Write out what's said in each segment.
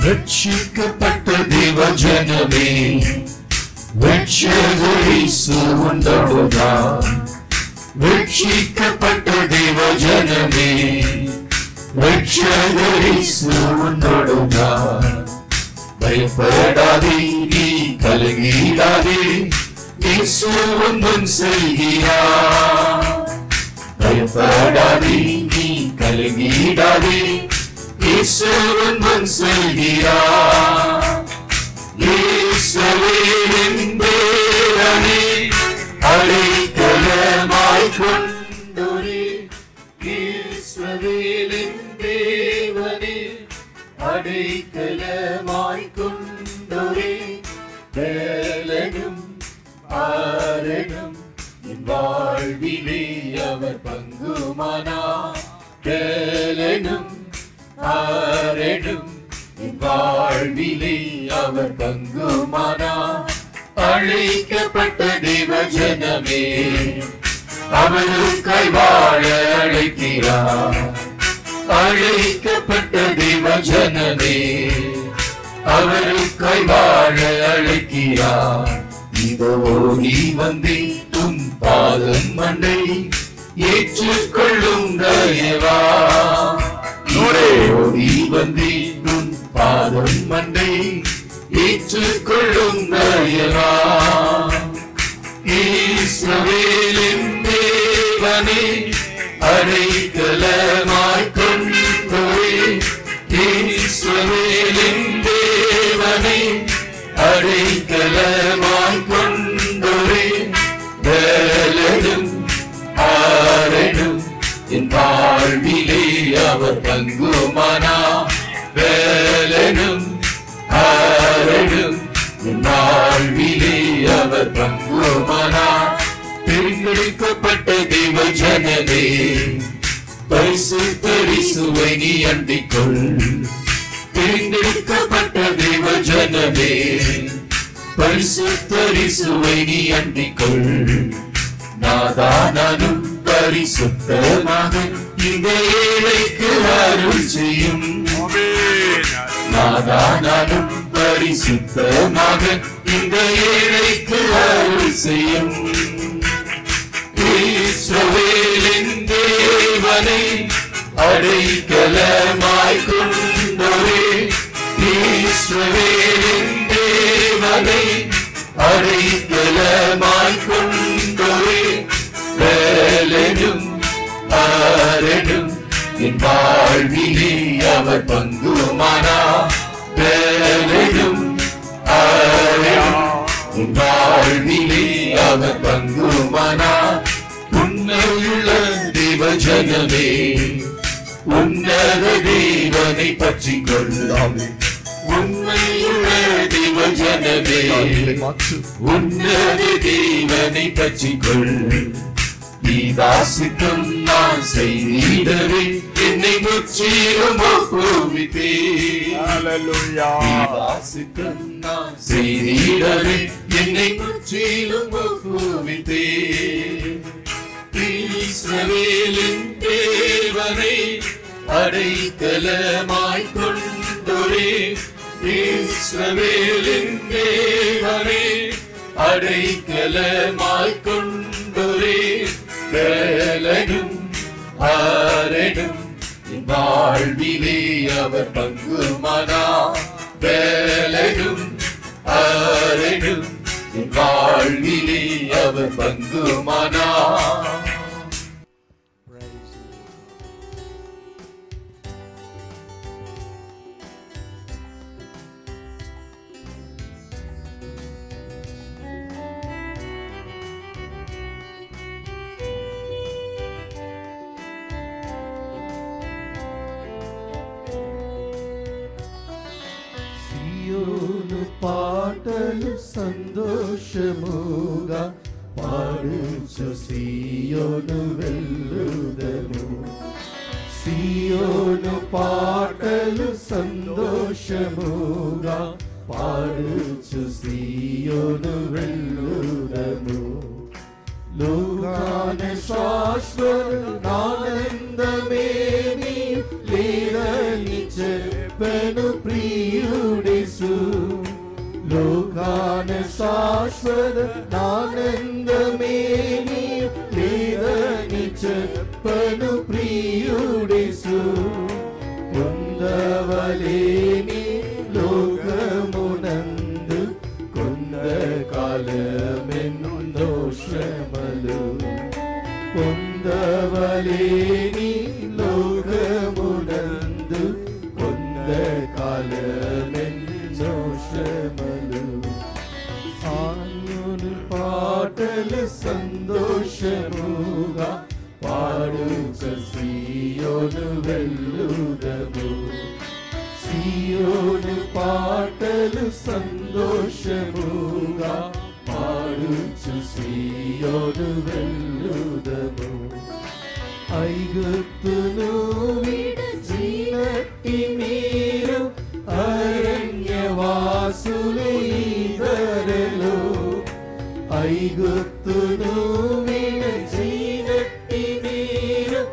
ரட்சிக்கப்பட்ட தேவ ஜனமே ரட்சகரிசு உண்டோடுதான் ரட்சிக்கப்பட்ட தேவ ஜனமே ரட்சகரிசு உண்டோடுதான் பயப்படாதே நீ கலங்கிடாதே இயேசுவின் முன் செல்கிறார் பயப்படாதே நீ கலங்கிடாதே இயேசுவின் முன் செல்கிறார் இயேசுவின் தேவனே அழைக்கலமாய் கொண்டோரே இயேசுவின் தேவனே அடைக்கலமாய் கொண்டோரே வேலனும் ஆரனும் என் வாழ்விலே அவர் பங்குமானா வேலனும் ஆரனும் என் வாழ்விலே அவர் பங்குமானா அழைக்கப்பட்ட தேவ ஜனமே அவருக்காய் வாழ அழைக்கிறார் அழைக்கப்பட்ட தேவ ஜனமே அவருக்காய் வாழ அழைக்கிறார் இதோ ஓடி வந்தே உன் பாதம் மண்டை ஏற்றுக்கொள்ளும் தயவா இதோ ஓடி வந்தே உன் பாதம் மண்டை ஏற்றுக்கொள்ளும் தயவா ஈஸ்வவேலின் தேவனே அடைக்கலமாய் கொண்டோரே ஈஸ்வவேலின் தேவனே அடைக்கலமாய் கொண்டோரே வேலனும் ஆரனும் என் வாழ்விலே அவர் பங்குமானா வேலனும் ஆரனும் என் வாழ்விலே அவர் பங்குமானா தெரிந்தெடுக்கப்பட்ட தேவ ஜனமே பரிசு பரிசுவை நீ அண்டிக்கொள் தெரிந்தெடுக்கப்பட்ட தேவ ஜனமே பரிசு பரிசுவை நீ அண்டிக்கொள் நாதானும் பரிசுத்தமாக இந்த ஏழைக்கு அருள் செய்யும் நாதானும் பரிசுத்தமாக இந்த ஏழைக்கு அருள் செய்யும் இஸ்ரவேலின் தேவனை அடைக்கலமாய் கொண்டோரே இஸ்ரவேலின் தேவனை அடைக்கலமாய் கொண்டோரே வேலனும் ஆரனும் என் வாழ்விலே அவர் பங்குமானா வேலனும் ஆரனும் உன் வாழ்விலே அவர் பங்குமானா உன்னையுள்ள தேவ ஜனமே உன்னத தேவனை பற்றி கொள்ளாமே உண்மையுள்ள தேவ ஜனமே உன்னத தேவனை பற்றி கொள் நீதாசித்தம் நான் செய்திடவே என்னை முற்றிலும் ஒப்புவித்தே நீதாசித்தம் நான் செய்திடவே என்னை முற்றிலும் ஒப்புவித்தே இஸ்ரவேலின் தேவனை அடைக்கலமாய் கொண்டோரே இஸ்ரவேலின் தேவனை அடைக்கலமாய் கொண்டோரே வேலனும் ஆரனும் என் வாழ்விலே அவர் பங்குமானா வேலனும் ஆரனும் என் வாழ்விலே அவர் பங்குமானா సియోను పాటలు సంతోషముగా పాడుచు సియోను వెళ్ళుదము సియోను పాటలు సంతోషముగా పాడుచు సియోను వెళ్ళుదము లోకాన శాశ్వతానందమేమి లేదని చెప్పను ప్రియుడు యేసు లోకాన శాశ్వత ఆనందమే నీ లేదని చెప్పను ప్రియుడేసు పొందవలేని లోకమునందు కొంద కాలమెందో శ్రమలు పొందవలేని లోకమునందు కొంద కాలమెందో శ్రమలు ఆయును పాటలు సంతోషముగా పాడుచ సీయోను వెళ్ళుదము సీయోను పాటలు సంతోషముగా పాడుచు సీయోను వెళ్ళుదము ఐగుప్తును విడచినట్టి మీరు అరణ్యవాసులు ఇద్దరులు ఐగుప్తును విడచినట్టి మీరు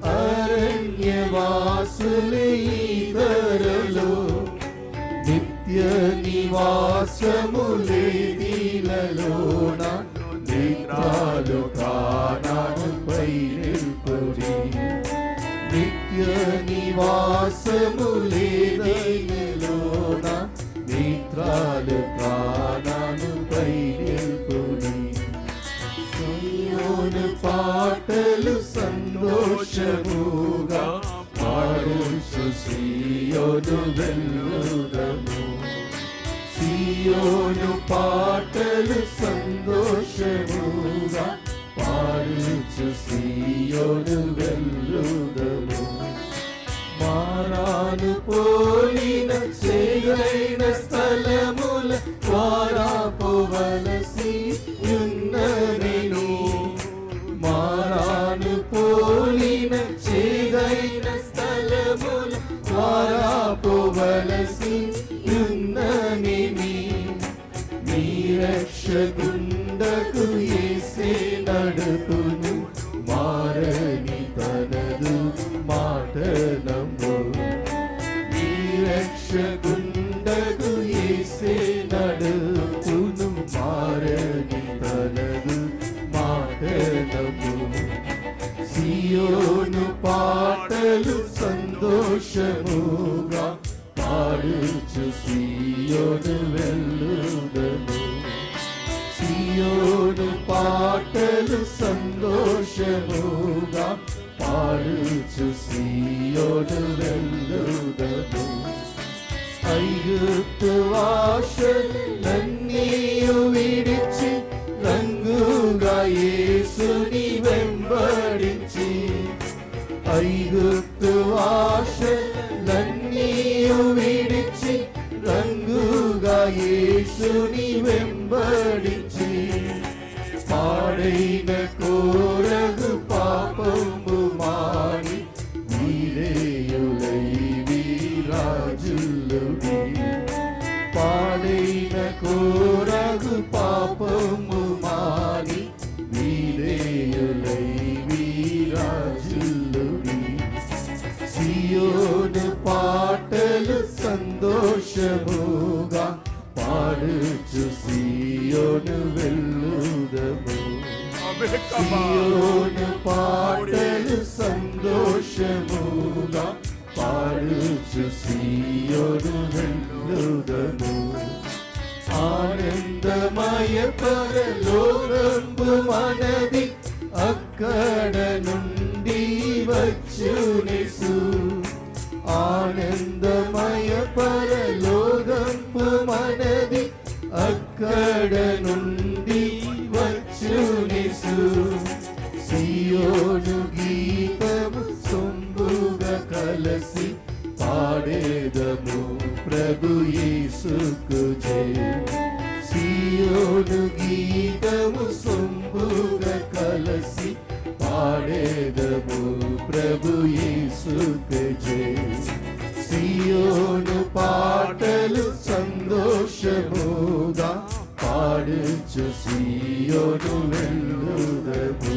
అరణ్యవాసులు ఇద్దరులు నిత్య నివాసములేదిలలోన నేత్రాలు కాణానుపై నిల్పుడి నిత్య నివాసములేదిలలోన నేత్రాలు కాణానుపై నిల్పుడి సీయోను పాటలు సంతోషముగా పాడుచు సీయోను వెళ్ళుదము సీయోను పాటలు సంతోషముగా పాడుచు సీయోను వెళ్ళుదము మారాను పోలిన చేయైన స్థలముల వారా పోవలసి ఉన్ననేను మారాను పోలిన చేదైన స్థలముల వారా పోవలసి ఉన్ననేమి నీ రక్షగుండకు ఏసే నడుపును మారని తనదు మాట నమ్ము నీ రక్షగుండకు ఏసే నడుపును మారని తనదు మాట నమ్ము సియోను పాటలు సంతోషముగా పాడుచు సియోను వెళ్ళుదము సియోను పాటలు సంతోషముగా పాడుచు సియోను వెళ్ళుదము ఐగుప్తు వాషలన్నీయు విడిచి రంగుగా యేసుని వెంబడించి ఐగుప్తు ఆశలన్నీయు విడిచి రంగుగా యేసుని వెంబడించి పాడైన కోరగు పాపము మాని వీరేయులై వీరాజులుడి పాడైన కోరగు పాపము మాని వీరేయులై వీరాజులుడి సియోను పాటలు సంతోషముగా పాడుచు సియోను వెళ్ళుదము సియోను పాటలు సంతోషముగా పాడుచు సియోను వెళ్ళుదము ఆనందమయ పరలోకంబు మనది అక్కడ నుండి వచ్చునిసు ఆనందమయ పరలోకంబు మనది అక్కడ నుండి వచ్చునిసు సియోను గీతము సొంబుగా కలసి పాడేదము ప్రభు యేసుకు జయ సియోను గీతము సొంబుగా కలసి పాడేదము ప్రభు యేసుకు జయ సియోను పాటలు సంతోషముగా పాడుచు సియోను వెళ్ళుదము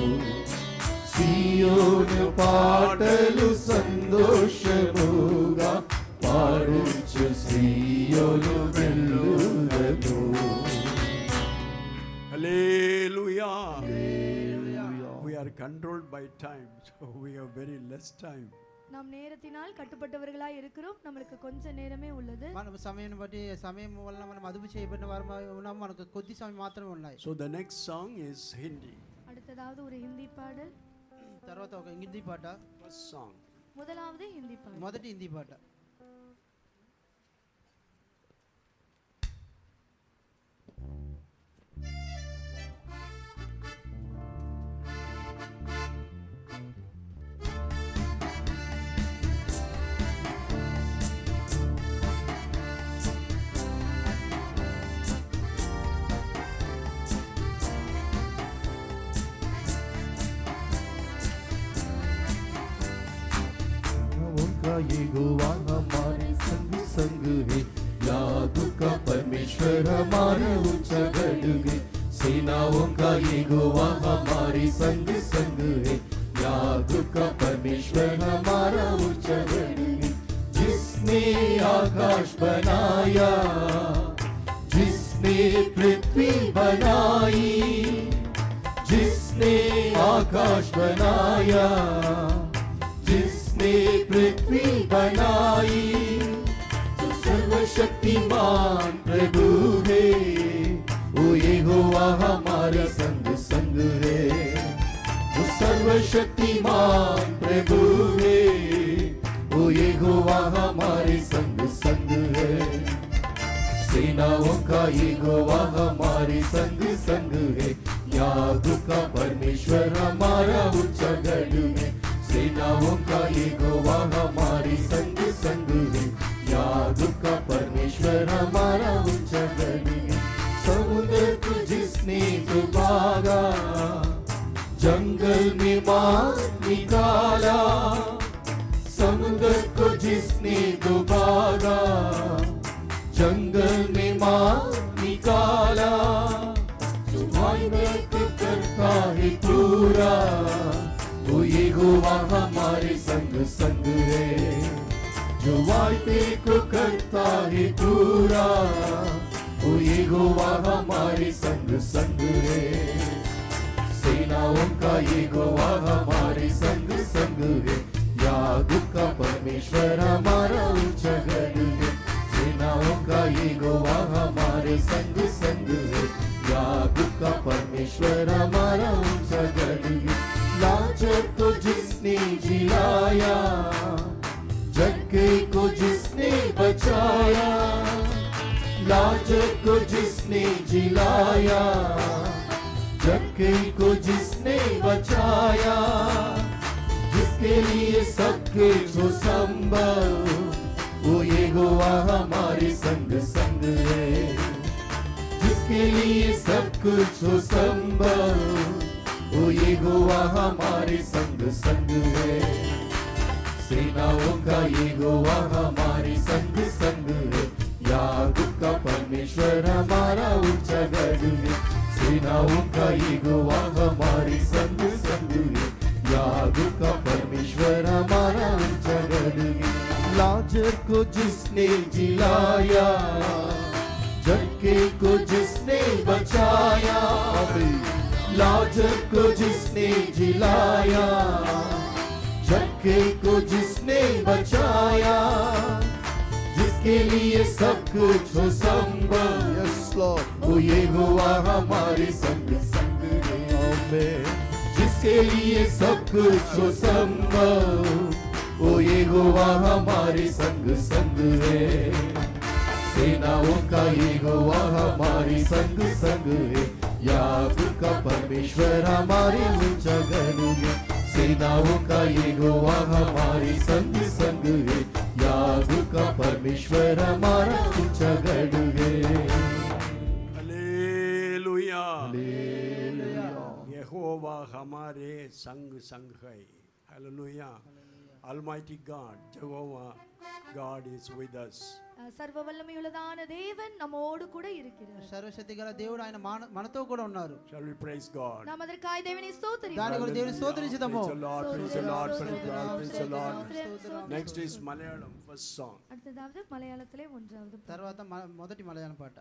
సియోను పాటలు సంతోషముగా పాడు పాడుచు సీయోను వెళ్ళుదము Hallelujah. We are controlled by time, so we have very less time. நாம் நேரத்தினால் కట్టుబట్టவர்களாய் இருக்கிறோம் நம்மளுக்கு కొంచె నేరమే உள்ளது మనం సమయం బట్టి సమయం వలన మనం అదుపు చేయబడిన వారు ఉన్నాము మనకు కొద్ది సమయం మాత్రమే ఉన్నాయి So the next song is Hindi. அடுத்ததாவது ஒரு ஹிந்தி பாடல் తర్వాత ఒక హిందీ పాట First song. முதலாவது ஹிந்தி பாடல் మొదటి హిందీ పాట उनका ये गोवा हमारे संग संग है यादों का परमेश्वर हमारा ऊंचा गढ़ है सेनाओं का ये गोवा हमारे संग संग है यादों का परमेश्वर हमारा ऊंचा गढ़ है जिसने आकाश बनाया जिसने पृथ्वी बनाई जिसने आकाश बनाया जिसने पृथ्वी बनाई जो सर्वशक्तिमान प्रभु है वो ये हुआ हमारे संग संग है वो सर्वशक्तिमान प्रभु है वो ये हुआ हमारे संग संग है सेनाओं का ये गोवा हमारे संग संग है यादों का परमेश्वर हमारा उच्च गढ़ है सेनाओं का ये गोवा हमारे संग संग है यादों का परमेश्वर हमारा उच्च गढ़ है समुद्र को जिसने डुबागा जंगल में मार निकाला समुद्र को जिसने डुबागा जंगल में मार निकाला जो मेहनत करता है पूरा वो ये गोवा हमारे संग संग है जो वायदे को करता है पूरा वो ये गोवा हमारे संग संग है सेनाओं का ये गोवा हमारे संग संग है याद का परमेश्वर हमारा ऊंचा गढ़ है सेनाओं का ये गोवा हमारे संग संग है याद का परमेश्वर हमारा ऊंचा गढ़ है लाजर को जिसने जिलाया जग्गे को जिसने बचाया लाजर को जिसने जिलाया जबकि को जिसने बचाया जिसके लिए सब कुछ हो संभव वो ये गोवा हमारे संग संग है जिसके लिए सब कुछ हो संभव वो ये गोवा हमारे संग संग है सेनाओं का ये गोवा हमारे संग संग है याद का परमेश्वर हमारा ऊंचा गढ़ है सेनाओं का ये गोवा हमारे संग संग है याद का परमेश्वर हमारा ऊंचा गढ़ है लाजर को जिसने जिलाया जबकि को जिसने बचाया लाजर को जिसने जिलाया झटके को जिसने बचाया जिसके लिए सब कुछ हो संभव वो ये हुआ हमारे संग संग है जिसके लिए सब कुछ हो संभव वो ये हुआ हमारे संग संग है सेनाओं का ये गोवा हमारी संग संग है याद का परमेश्वर हमारे ऊंचा गढ़ है सेनाओं का ये गोवा हमारी संग संग है याद का परमेश्वर हमारा ऊंचा गढ़ है Hallelujah. यहोवा हमारे संग संग है Hallelujah. Almighty God, Jehovah, God is with us. அஹ், சர்வ வல்லமையுள்ளதான தேவன் நம்மோடு கூட இருக்கிறார் సర్వశక్తి గల దేవుడు ఆయన మాన- మనతో కూడా ఉన్నారు Shall we praise God? நாம் அதற்காய் தேவனை దాని ஸ்தோத்திரிப்போம் కొరకు దేవుని స్తోత్రించుదాము Praise the Lord, praise the Lord, praise the Lord, praise the Lord. ஸ்தோத்திரம். Next is Malayalam, first song. அடுத்ததாவது மலையாளத்திலே ஒன்றாவது பாடல். తర్వాత మ- మొదటి మలయాళం పాట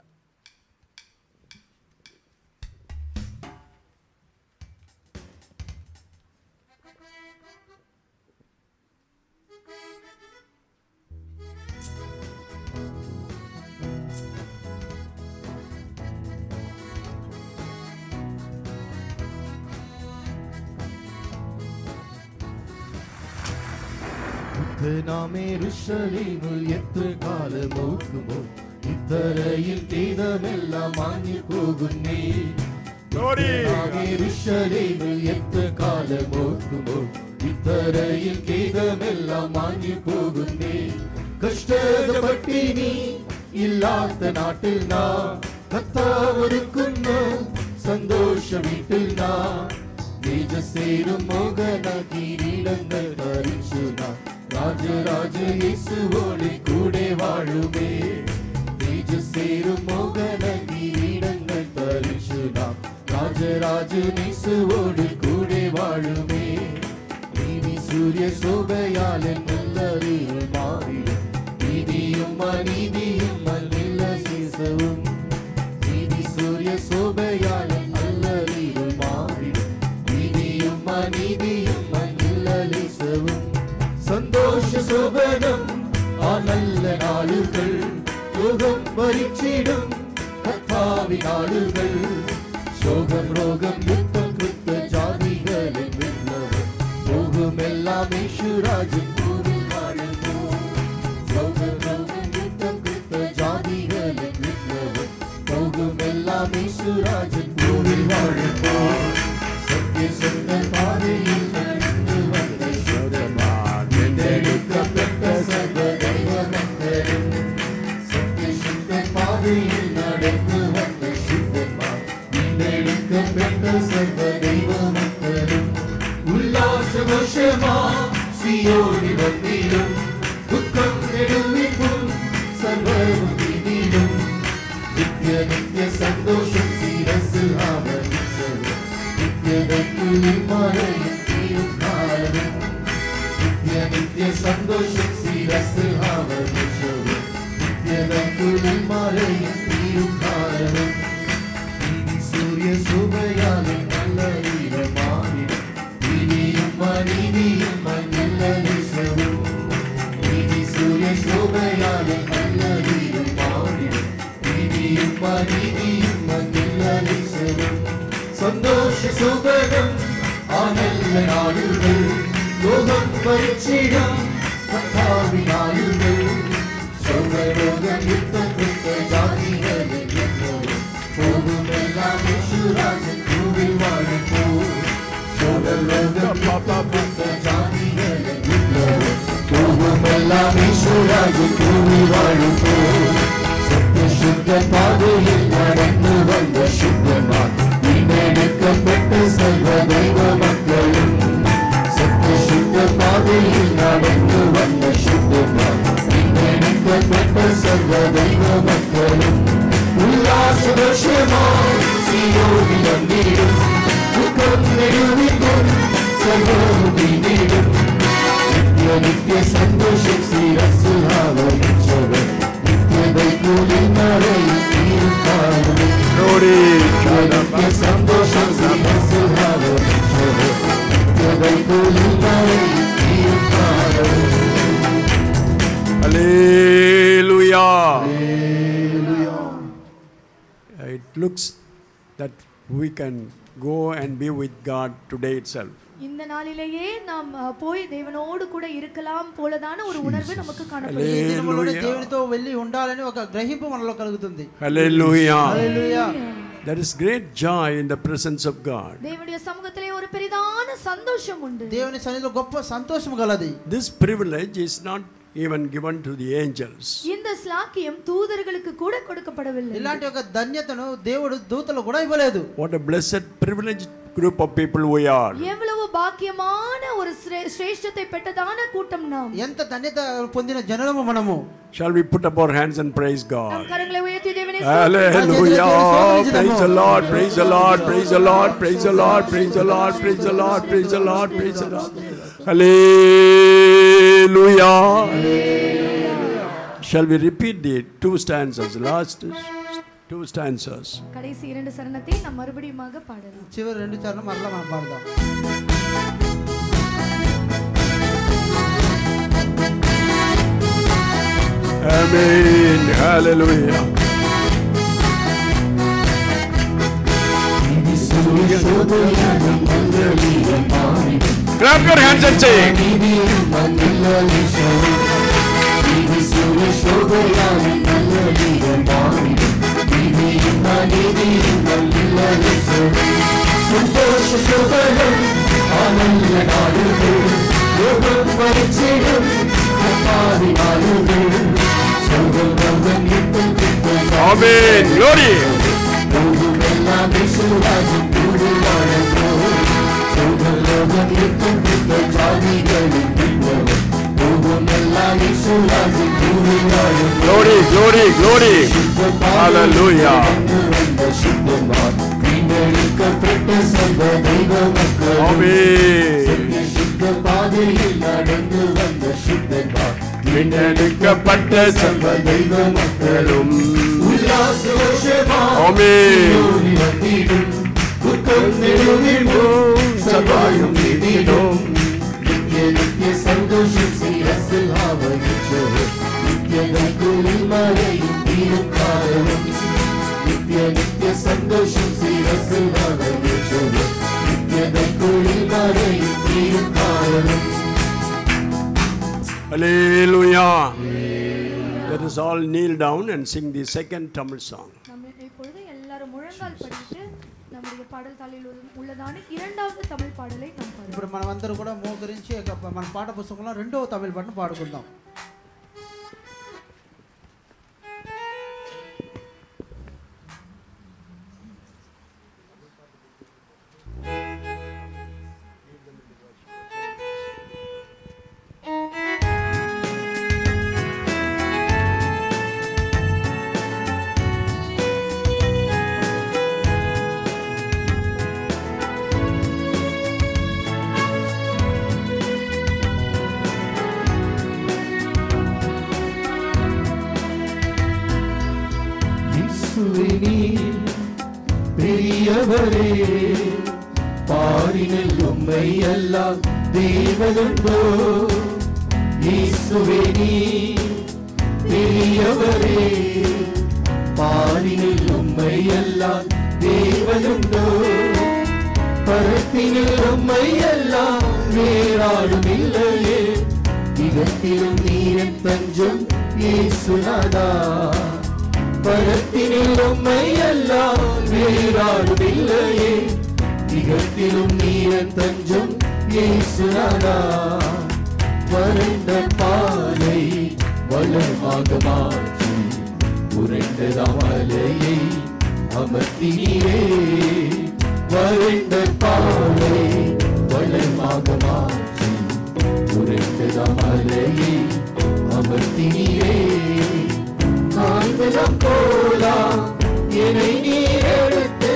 നാമേ ഋഷലീമിൽ എത്ര കാലം ഓർക്കുമോ ഇത്തരയിൽ ഗീതമെല്ലാം മാഞ്ഞു പോകുന്നേ Glory! നാമേ ഋഷലീമിൽ എത്ര കാലം ഓർക്കുമോ ഇത്തരയിൽ ഗീതമെല്ലാം മാഞ്ഞു പോകുന്നേ കഷ്ടത പട്ടിണി ഇല്ലാത്ത നാട്ടിൽ നാം കത്താവൊരുക്കുന്ന സന്തോഷ വീട്ടിൽ നാം തേജസ്സേരും മോഹന കിരീടങ്ങൾ ധരിച്ചു നാം രാജരാജ യേസുവോടെ കൂടെ വാഴുമേ തേജസ്സേരും മോഹന കിരീടങ്ങൾ ധരിച്ചു നാം രാജരാജ യേസുവോട് കൂടെ വാഴുമേ നീതി സൂര്യ ശോഭയാലൻ നല്ലറിയിൽ മാറിടും നീതിയും അനീതിയും മല്ലില്ല ശേഷവും നീതി സൂര്യ ശോഭയാലൻ നല്ലറിയിൽ മാറിടും നീതിയും അനീതിയും മല്ലില്ല ലേശവും സന്തോഷ ശോഭനം ആ നല്ല നാളുകൾ രോഗം ഭരിച്ചിടും കഥാവിനാളുകൾ ശോകം രോഗം യുദ്ധം കൃത്ത ജാതികളിൽ വിപ്ലവം പോകുമെല്ലാം യേശുരാജൻ കൂറിൽ വാഴുന്നു ശോകം രോഗം യുദ്ധം കൃത്ത ജാതികളിൽ വിപ്ലവം പോകുമെല്ലാം യേശുരാജൻ കൂറിൽ വാഴുന്നു സത്യസന്ധ പാതയിൽ നടന്നു വന്ന ശോധമാൻ വീണ്ടെടുക്കപ്പെട്ട സർവദൈവമക്കളും സത്യശുദ്ധ പാതയിൽ നടന്നു വന്ന ശുദ്ധന്മാർ വീണ്ടെടുക്കപ്പെട്ട സർവദൈവമക്കളും ഉല്ലാസഘോഷമാ സിയോടി വന്നിലും ദുഃഖം നെടുവിപ്പും സർവവും ഇതിലും നിത്യ നിത്യ സന്തോഷം ശിരസിൽ ആവരിച്ചത് നിത്യതയ്ക്കുള്ളിൽ മറയും തീരും കാലം നിത്യ നിത്യ സന്തോഷം ശിരസിൽ ആവരിച്ചത് നിത്യതയ്ക്കുള്ളിൽ മറയും തീരും കാലം ഇനി സൂര്യ ശുഭയാലും നല്ല ഈരമാറിടും ഇനിയും അനീതിയും മഞ്ഞല്ല നിസവും ഇനി സൂര്യ ശോഭയാലും നല്ല ഈരമാറിടും ഇനിയും അനീതിയും മഞ്ഞല്ല നിസവും സന്തോഷ സുഖം ആ നല്ല നാടുകൾ ലോകം ഭരിച്ചിടാം കഥാവിനാളുകൾ ശോഭരോഗം യുദ്ധം കൃത്ത ജാതികളിൽ നിന്നവരും പോകുമെല്ലാം യേശുരാജൻ കൂടിൽ വാഴുമ്പോ ശോഭരോഗം യുദ്ധം കൃത്ത ജാതികളിൽ നിന്നവരും പോകുമെല്ലാം യേശുരാജൻ കൂടിൽ വാഴുമ്പോ സത്യശുദ്ധ പാതയിൽ നടന്നു വന്ന ശുദ്ധന്മാർ വീണ്ടെടുക്കപ്പെട്ട സർവദൈവ മക്കളും സത്യശുദ്ധ പാതയിൽ നടന്നു വന്ന ശുദ്ധന്മാർ വീണ്ടെടുക്കപ്പെട്ട സർവദൈവ മക്കളും ഉല്ലാസദോഷമായി സിയോടി വന്നിടും ദുഃഖം നെടുവിക്കും സർവവും പിന്നിടും നിത്യ നിത്യ സന്തോഷം ശിരസുഹാവരിച്ചവർ നിത്യതയ്ക്കുള്ളിൽ മറയിൽ തീർക്കാനും Glory! നിത്യ സന്തോഷം ശിരസുഹാവരിച്ചവർ നിത്യതയ്ക്കുള്ളിൽ മറയിൽ തീർക്കാനും Hallelujah! It looks that we can go and be with God today itself. இந்த நாளிலேயே நாம் அஹ், போய் தேவனோடு கூட இருக்கலாம் போலதான ஒரு உணர்வு நமக்கு காணப்படுகிறது ఈ దినములోనే Hallelujah. దేవునితో వెళ్ళి ఉండాలని ఒక గ్రహింపు మనలో కలుగుతుంది Hallelujah! Hallelujah. There is great joy in the presence of God. தேவனுடைய சமூகத்திலே ஒரு பெரிதான சந்தோஷம் உண்டு దేవుని సన్నిధిలో గొప్ప సంతోషం గలది This privilege is not even given to the angels. இந்த ஸ்லாக்கியம் தூதர்களுக்கு கூட கொடுக்கப்படவில்லை ఇలాంటి ఒక ధన్యతను దేవుడు దూతలు కూడా ఇవ్వలేదు What a blessed, privileged group of people we are. எவ்வளவு பாக்கியமான ஒரு சிரே- சிரேஷ்டத்தை பெற்றதான கூட்டம் நாம் ఎంత ధన్యత పొందిన జనము మనము Shall we put up our hands and praise நம் God? கரங்களை உயர்த்தி தேவனை Hallelujah. Praise the Lord, praise the Lord, praise the Lord, praise the Lord, praise the Lord, praise the Lord, praise the Lord, praise the Lord. Hallelujah. Shall we repeat the two stanzas, last two stanzas? கடைசி இரண்டு சரணத்தை நாம் மறுபடியுமாக பாடலாம் చివరి రెండు చరణం మరలా మనం పాడదాం Amen. Hallelujah. Clap your hands and sing. Amen. Glory. Glory, glory, glory. Hallelujah. Amen. விண்ணெடுக்கப்பட்ட சர்வ தெய்வ மக்களும் ஆமென் சபாயும் நீதிடும் Hallelujah. Let us all kneel down and sing the second Tamil song. நம்ம இப்பொழுது எல்லாரும் முழங்கால் படித்து நம்முடைய பாடல் தாளில் உள்ள- உள்ளதான இரண்டாவது தமிழ் பாடலை நாம் பாடலாம் ఇప్పుడు మనం అందరూ కూడా మోకరించి ఒక మన పాట పుస్తకంలో రెండవ తమిళ పాటను పాడుకుందాం பெரியவரே பாரினில் உம்மை எல்லாம் தேவனுண்டோ இயேசுவே நீ பெரியவரே பாரினில் உம்மை எல்லாம் தேவனுண்டோ பரத்தினில் உம்மை எல்லாம் வேறாடும் இல்லையே இகத்திலும் நீரன் தஞ்சம் இயேசுநாதா பரத்தினில் உம்மை எல்லாம் வேறாடும் இல்லையே இகத்திலும் நீரன் தஞ்சம் இயேசுநாதா வறண்ட பாலை வளமாக மாற்றி உரைந்த மலையை அமர்த்தினீரே வறண்ட பாலை வளமாக மாற்றி உரைந்த மலையை அமர்த்தினீரே காந்தலம் போலா என்னை நீர் எடுத்து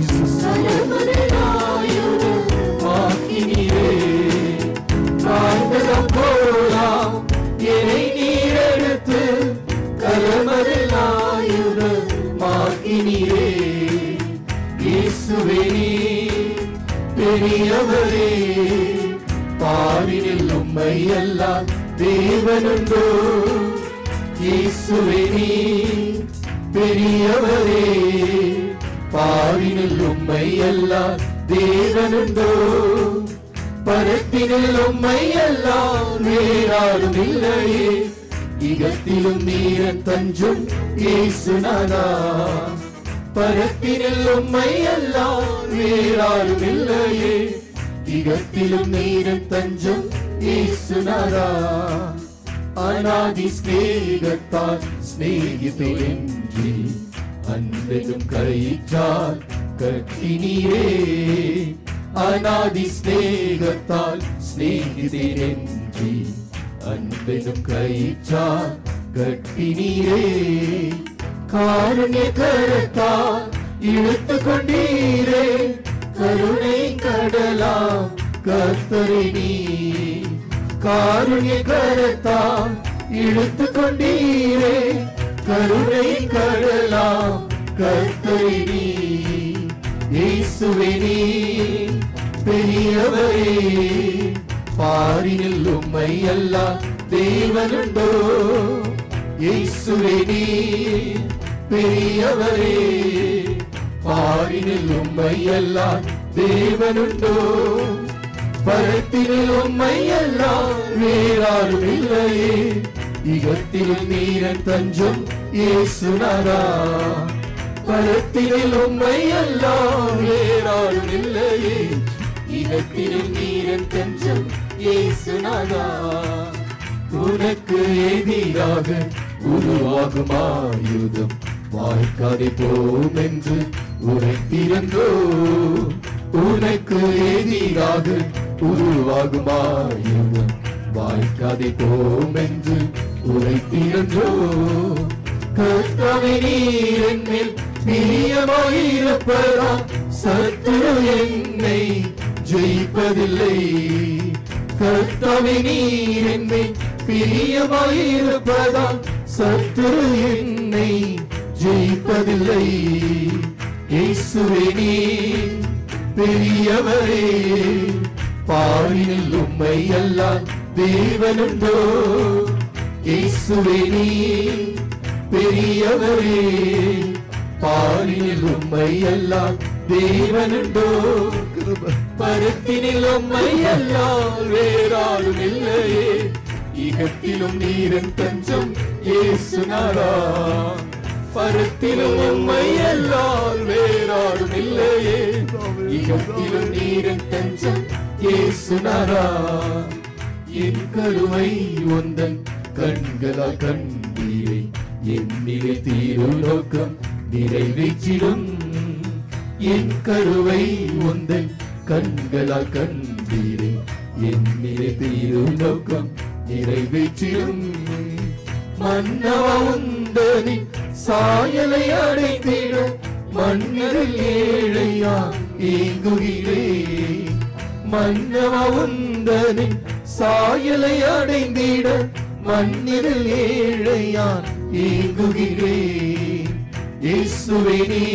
ஆக்கினீரே காந்தலம் போலா என்னை நீர் எடுத்து கலமதில் ஆயுதமாக்கினீரே இயேசுவே நீர் பெரியவரே பாரினில் உம்மை எல்லாம் தேவனுண்டோ இயேசுவே நீர் பெரியவரே பாரினில் உம்மை எல்லாம் தேவனுண்டோ பரத்தினில் உம்மை எல்லாம் வேறாடும் இல்லையே இகத்திலும் நீரன் தஞ்சும் இயேசுநாதா பரத்தினில் உம்மை எல்லாம் வேறாடும் இல்லையே இகத்திலும் நீரன் தஞ்சும் இயேசுநாதா அநாதி ஸ்நேகத்தால் ஸ்நேகித்தேன்றி அன்பெனும் கயிற்றால் கட்டினீரே அநாதி ஸ்நேகத்தால் ஸ்நேகித்தேன்றி அன்பெனும் கயிற்றால் கட்டினீரே காருண்ய கரத்தால் இழுத்து கொண்டீரே கருணை கடலாம் கத்தரை நீ காருண்ய கரத்தால் இழுத்து கொண்டீரே கருணை கடலாம் கத்தரை நீ இயேசுவே நீ பெரியவரே பாரினில் உம்மை அல்லா தேவனுண்டோ இயேசுவே நீ பெரியவரே பாரினில் உம்மை அல்லா தேவனுண்டோ பரத்தினில் உம்மை எல்லாம் வேறாரும் இல்லையே இகத்தில் நீரன் தஞ்சம் இயேசுநாதா பரத்தினில் உம்மை எல்லாம் வேறாரும் இல்லையே இகத்தில் நீரன் தஞ்சம் இயேசுநாதா உனக்கு எதிராக உருவாகும் ஆயுதம் வாய்க்காதே போம் என்று உரைத்திருந்தோ உனக்கு எதிராக உருவாகும் ஆயுதம் வாய்க்காதே போம் என்று உரைத்திருந்தோ கர்த்தாவே நீர் என்னில் பிரியமாயிருப்பதா சத்துரு என்னை ஜெயிப்பதில்லை கர்த்தாவே நீர் என்னை பிரியமாயிருப்பதா சத்துரு என்னை ஜெயிப்பதில்லை இயேசுவே நீர் பெரியவரே பாரினில் உம்மை எல்லாம் தேவனுண்டோ இயேசுவே நீர் பெரியவரே பாரினில் உம்மை எல்லாம் தேவனுண்டோ பருத்தினில் உம்மை எல்லாம் வேறாலும் இல்லையே இகத்திலும் நீரன் தஞ்சம் இயேசுநாதா பருத்திலும் உம்மை எல்லாம் வேறாலும் இல்லையே இகத்திலும் நீரன் தஞ்சம் இயேசுநாதா என் கருவை உந்தன் கண்களால் கண்டீரை என்னிலே தீரு நோக்கம் நிறைவேற்றிடும் என் கருவை உந்தன் கண்களால் கண்டீரை என்னிலே தீரு நோக்கம் நிறைவேற்றிடும் மன்னவா உந்தனின் சாயலை அடைத்திட மன்னரில் ஏழையா ஏங்குகிறேன் மன்னவா உந்தனின் சாயலை அடைந்திட மண்ணில் ஏழையான் ஏங்குகிறேன் இயேசுவே நீ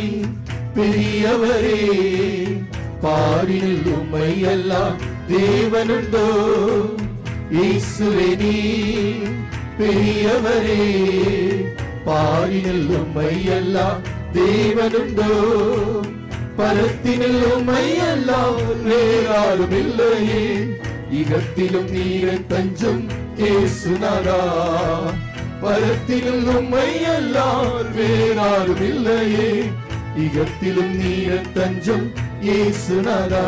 பெரியவரே பாரினில் உம்மை எல்லாம் தேவனுண்டோ இயேசுவே நீ பெரியவரே பாரினில் உம்மை எல்லாம் தேவனுண்டோ பரத்தினில் உம்மை எல்லாம் வேறாரும் இல்லையே இகத்திலும் நீரன் தஞ்சம் ஏசுநாதா பரத்தினில் உம்மை எல்லாம் வேறாரும் இல்லையே இகத்திலும் நீரன் தஞ்சம் ஏசுநாதா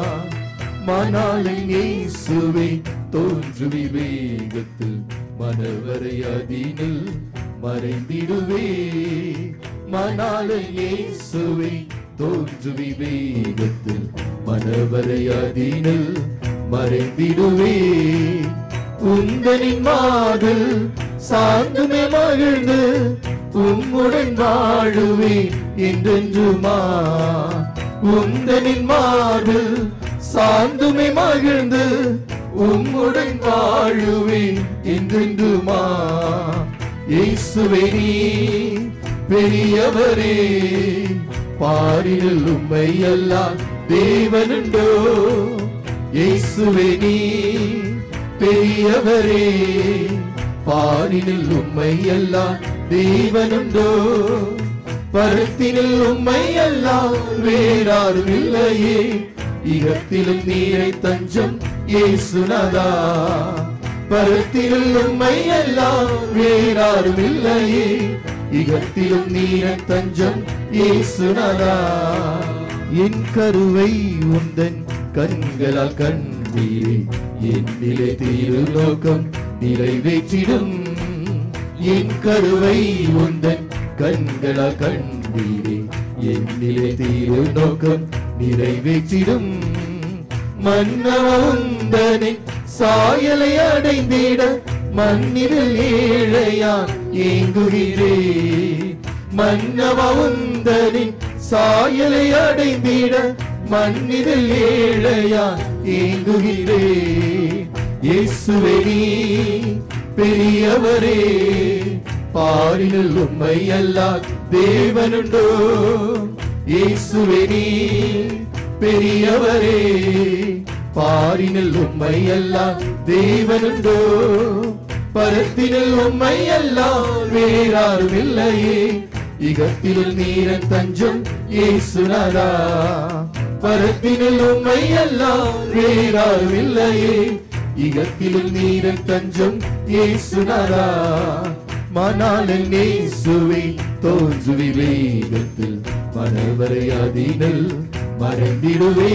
மணாலை இயேசுவே தோன்று விவேகத்தில் மனவரை அதீனில் மறைந்திடுவே மணாலை இயேசுவே தோன்று விவேகத்தில் மனவரை அதீனில் மறைந்திடுவே உந்தனின் மாதல் சார்ந்துமே மகிழ்ந்து உம்முடன் வாழுவேன் என்றென்றுமா உந்தனின் மார்பில் சார்ந்துமே மகிழ்ந்து உம்முடன் வாழுவேன் என்றென்றுமா இயேசுவே நீ பெரியவரே பாரினில் உம்மை எல்லாம் தேவனுண்டோ இயேசுவே நீ பெரியவரே பாரினில் உம்மை எல்லாம் தேவனுண்டோ பருத்தினில் உம்மை எல்லாம் வேறாரும் இல்லையே இகத்திலும் நீரை தஞ்சம் ஏசுனதா பருத்தினில் உம்மை எல்லாம் வேறாரும் இல்லையே இகத்திலும் நீரை தஞ்சம் ஏசுனதா என் கருவை உந்தன் கண்களால் கண்டீரே என்னிலே தீரு நோக்கம் நிறைவேற்றிடும் என் கருவை உந்தன் கண்களா கண்டீரே என்னிலே தீரு நோக்கம் நிறைவேற்றிடும் மன்னவந்தனின் சாயலை அடைந்திட மண்ணில் ஏழையான் ஏங்குகிறே மன்னவந்தனின் சாயலை அடைந்திட மண்ணில் ஏழையான் ஏங்குகிறே இயேசுவே நீ பெரியவரே பாரினில் உம்மை அல்லால் தேவனுண்டோ இயேசுவே நீ பெரியவரே பாரினில் உம்மை எல்லாம் தேவனுண்டோ பரத்தினில் உம்மை எல்லாம் வேறாரும் இல்லையே இகத்தினில் நீரன் தஞ்சம் இயேசுநாதா பரத்தினில் உம்மை எல்லாம் வேறாரும் இல்லையே இகத்திலும் நீரன் தஞ்சம் இயேசுநாதா மணாலன் இயேசுவே தோன்றுவி வேகத்தில் மனவரையாதீனல் மறந்திடுவே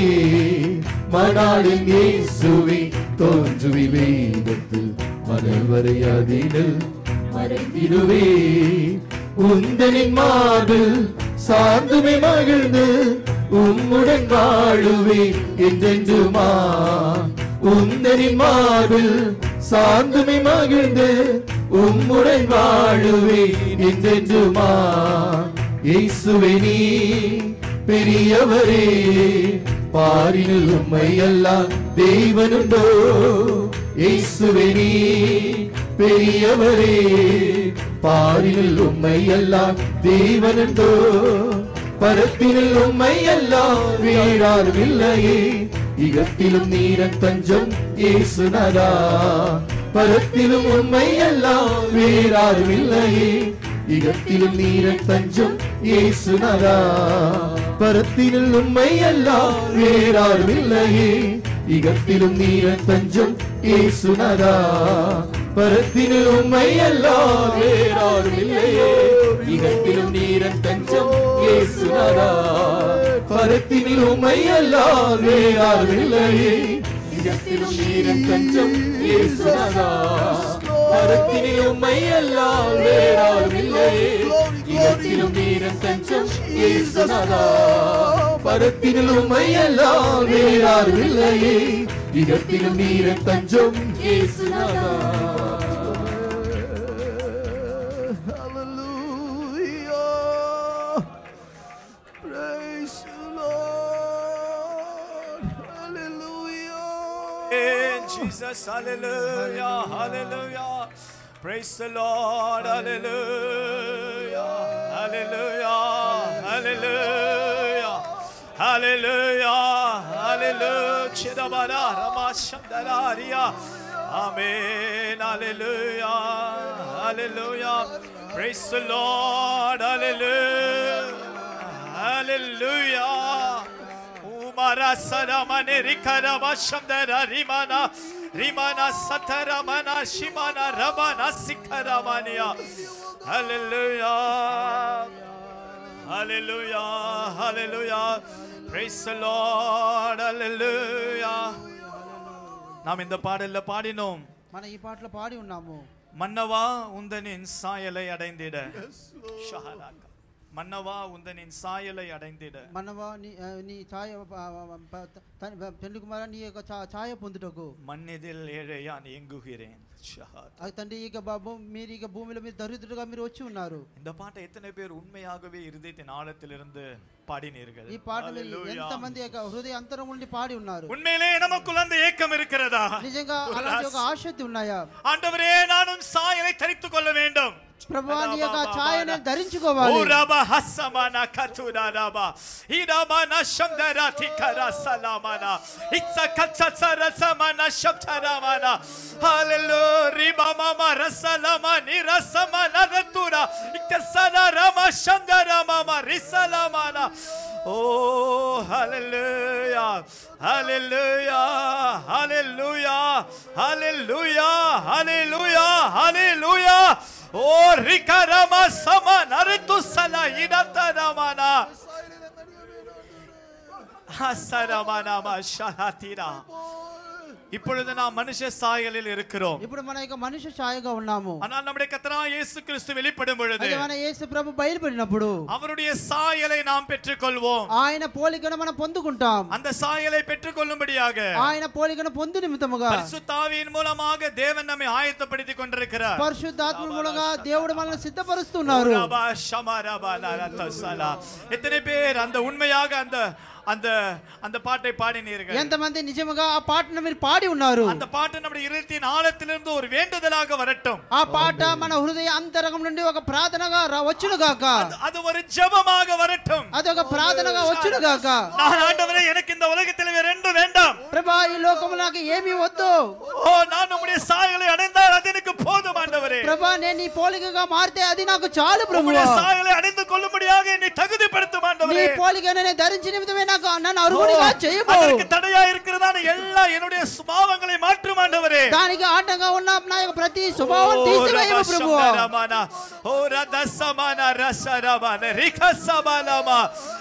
மணாலன் இயேசுவே தோன்றுவி வேகத்தில் மனவரையாதீனல் மறைந்திடுவே உந்தனின் மார்பில் சார்ந்துமை மகிழ்ந்து உம்முடன் வாழுவே என்றென்றுமா உந்தனின் மார்பில் சார்ந்துமை மகிழ்ந்து உம்முடன் வாழுவே என்றென்றுமா இயேசுவே நீ பெரியவரே பாரினில் உம்மை எல்லாம் தேவனுண்டோ இயேசுவே நீ பெரியவரே பாரினில் உம்மை எல்லாம் தேவனுண்டோ பரத்தினில் உம்மை எல்லாம் வேறாரும் இல்லையே இகத்திலும் நீரன் தஞ்சம் இயேசுநாதா பரத்திலும் உண்மை எல்லாம் வேறாரும் இல்லையே இகத்திலும் நீரன் தஞ்சம் இயேசுநாதா பரத்தினில் உண்மை எல்லாம் வேறாரும் இல்லையே இகத்திலும் நீரன் தஞ்சம் இயேசுநாதா பரத்தினில் உண்மை எல்லாம் வேறாரும் இல்லையே இகத்திலும் நீரன் தஞ்சம் இயேசுநாதா பரத்தினில் உண்மை எல்லாம் வேறாரும் இல்லையே இகத்திலும் நீரன் தஞ்சம் இயேசுநாதா பரத்தினில் உண்மை எல்லாம் வேறாரும் இல்லையே இகத்திலும் நீரன் தஞ்சம் இயேசுநாதா பரத்தினில் உண்மை எல்லாம் வேறாரும் இல்லையே இகத்திலும் நீரன் தஞ்சம் இயேசுநாதா Hallelujah. Praise the Lord. Hallelujah. In Jesus, hallelujah, hallelujah. Praise the Lord, hallelujah, hallelujah, hallelujah, hallelujah, hallelujah. Chidabara, Ramashandararia. Amen, hallelujah, hallelujah. Praise the Lord, hallelujah, hallelujah. Umara saramane rikarama shamdara rimana rimana sataramana shimana ramana sikaramania. Hallelujah. Hallelujah. Hallelujah. Praise the Lord. Hallelujah. நாம் இந்த பாடல்ல பாடினோம் మన ఈ పాటలో పాడి ఉన్నాము மன்னவா உந்தனின் சாயலை அடைந்திட ஷஹராக்கா. மன்னவா உந்தனின் சாயலை அடைந்திட మనవా నీ ఆ, నీ ఛాయ ఆ, ఆ, ప- త- పెళ్లి కుమార నీ యొక్క ఛా- ఛాయ పొందుటకు மண்ணிதில் ஏழையான் எங்குகிறேன் ஷஹாத். అది తండ్రి ఇక బాబు మీరు ఇక భూమిలో మీరు దరిద్రుడుగా మీరు వచ్చి ఉన్నారు இந்த பாட்டை எத்தனை பேர் உண்மையாகவே இருதயத்தின் ஆழத்திலிருந்து பாடினீர்கள் ఈ పాట మీరు Hallelujah. ఎంత మంది యొక్క హృదయ అంతరం నుండి పాడి ఉన్నారు உண்மையிலே நமக்குள்ள அந்த ஏக்கம் இருக்கிறதா నిజంగా అలాంటి ఒక ఆసక్తి ఉన్నాయా ஆண்டவரே நானும் சாயலை தரித்துக் கொள்ள வேண்டும் ప్రభు నీ యొక్క ఛాయని ధరించుకోవాలి Uraba hasamana katura raba. Iramana shamdara tikara salamana. Itza katsara samana shamtaramana. Hallelujah. Riba mama rasalama ni rasamana ratura. Ikasana rama shamdara mama risalamana. Oh, hallelujah. Hallelujah. Hallelujah. Hallelujah. Hallelujah. Hallelujah. Oh, rikarama sama naritu sala idataramana. Hasaramana ma shahatira. இப்பொழுது நாம் மனுஷ சாயலில் இருக்கிறோம் ఇప్పుడు మన యొక్క మనుష్య ఛాయగా ఉన్నాము ஆனால் நம்முடைய கத்தரா இயேசு கிறிஸ்து வெளிப்படும் பொழுது అది మన యేసు ప్రభు బయలుపడినప్పుడు அவருடைய சாயலை நாம் பெற்றுக்கொள்வோம் ఆయన పోలికను మనం పొందుకుంటాం அந்த சாயலை பெற்றுக்கொள்ளும்படியாக ఆయన పోలికను పొందు నిమిత్తముగా பரிசுத்தாவியின் மூலமாக தேவன் நம்மை ஆயத்தப்படுத்திக் கொண்டிருக்கிறார் పరిశుద్ధాత్మ మూలంగా దేవుడు మనల్ని సిద్ధపరుస్తున్నారు ரபா, ஷமா, ரபா, லா, லா, தசலா. எத்தனை பேர் அந்த உண்மையாக அந்த அந்த அந்த பாட்டை பாடினீர்கள் ఎంతమంది నిజముగా ఆ పాటను మీరు పాడి ఉన్నారు அந்த பாட்டு நம்முடைய இருதயத்தின் ஆழத்திலிருந்து ஒரு வேண்டுதலாக வரட்டும் ఆ పాట మన హృదయ అంతరంగం నుండి ఒక ప్రార్థనగా రా- వచ్చును గాక அது ஒரு ஜெபமாக வரட்டும் అది ఒక ప్రార్థనగా వచ్చును గాక நான் ஆண்டவரே எனக்கு இந்த உலகத்தில் வேற ரெண்டும் வேண்டாம் ప్రభా ఈ లోకము నాకు ఏమీ వద్దు ஓ நான் உம்முடைய சாயலை அடைந்தால் அது எனக்கு போதும் ஆண்டவரே ప్రభా నేను నీ పోలికగా మారితే అది నాకు చాలు ప్రభు உம்முடைய சாயலை அடைந்து கொள்ளும்படியாக என்னை தகுதிப்படுத்தும் నీ ஆண்டவரே పోలికను నేను ధరించి నిమిత్తమే నాకు నన్ను అర్హుడిగా చేయము அதற்கு தடையா இருக்கிறதான எல்லா என்னுடைய சுபாவங்களை மாற்றும் ஆண்டவரே దానికి ఆటంగా ఉన్న నా యొక్క ప్రతి స్వభావం తీసివేయము ప్రభు Ramana, oh Radasamana, Rasaramana, Rikasabalama.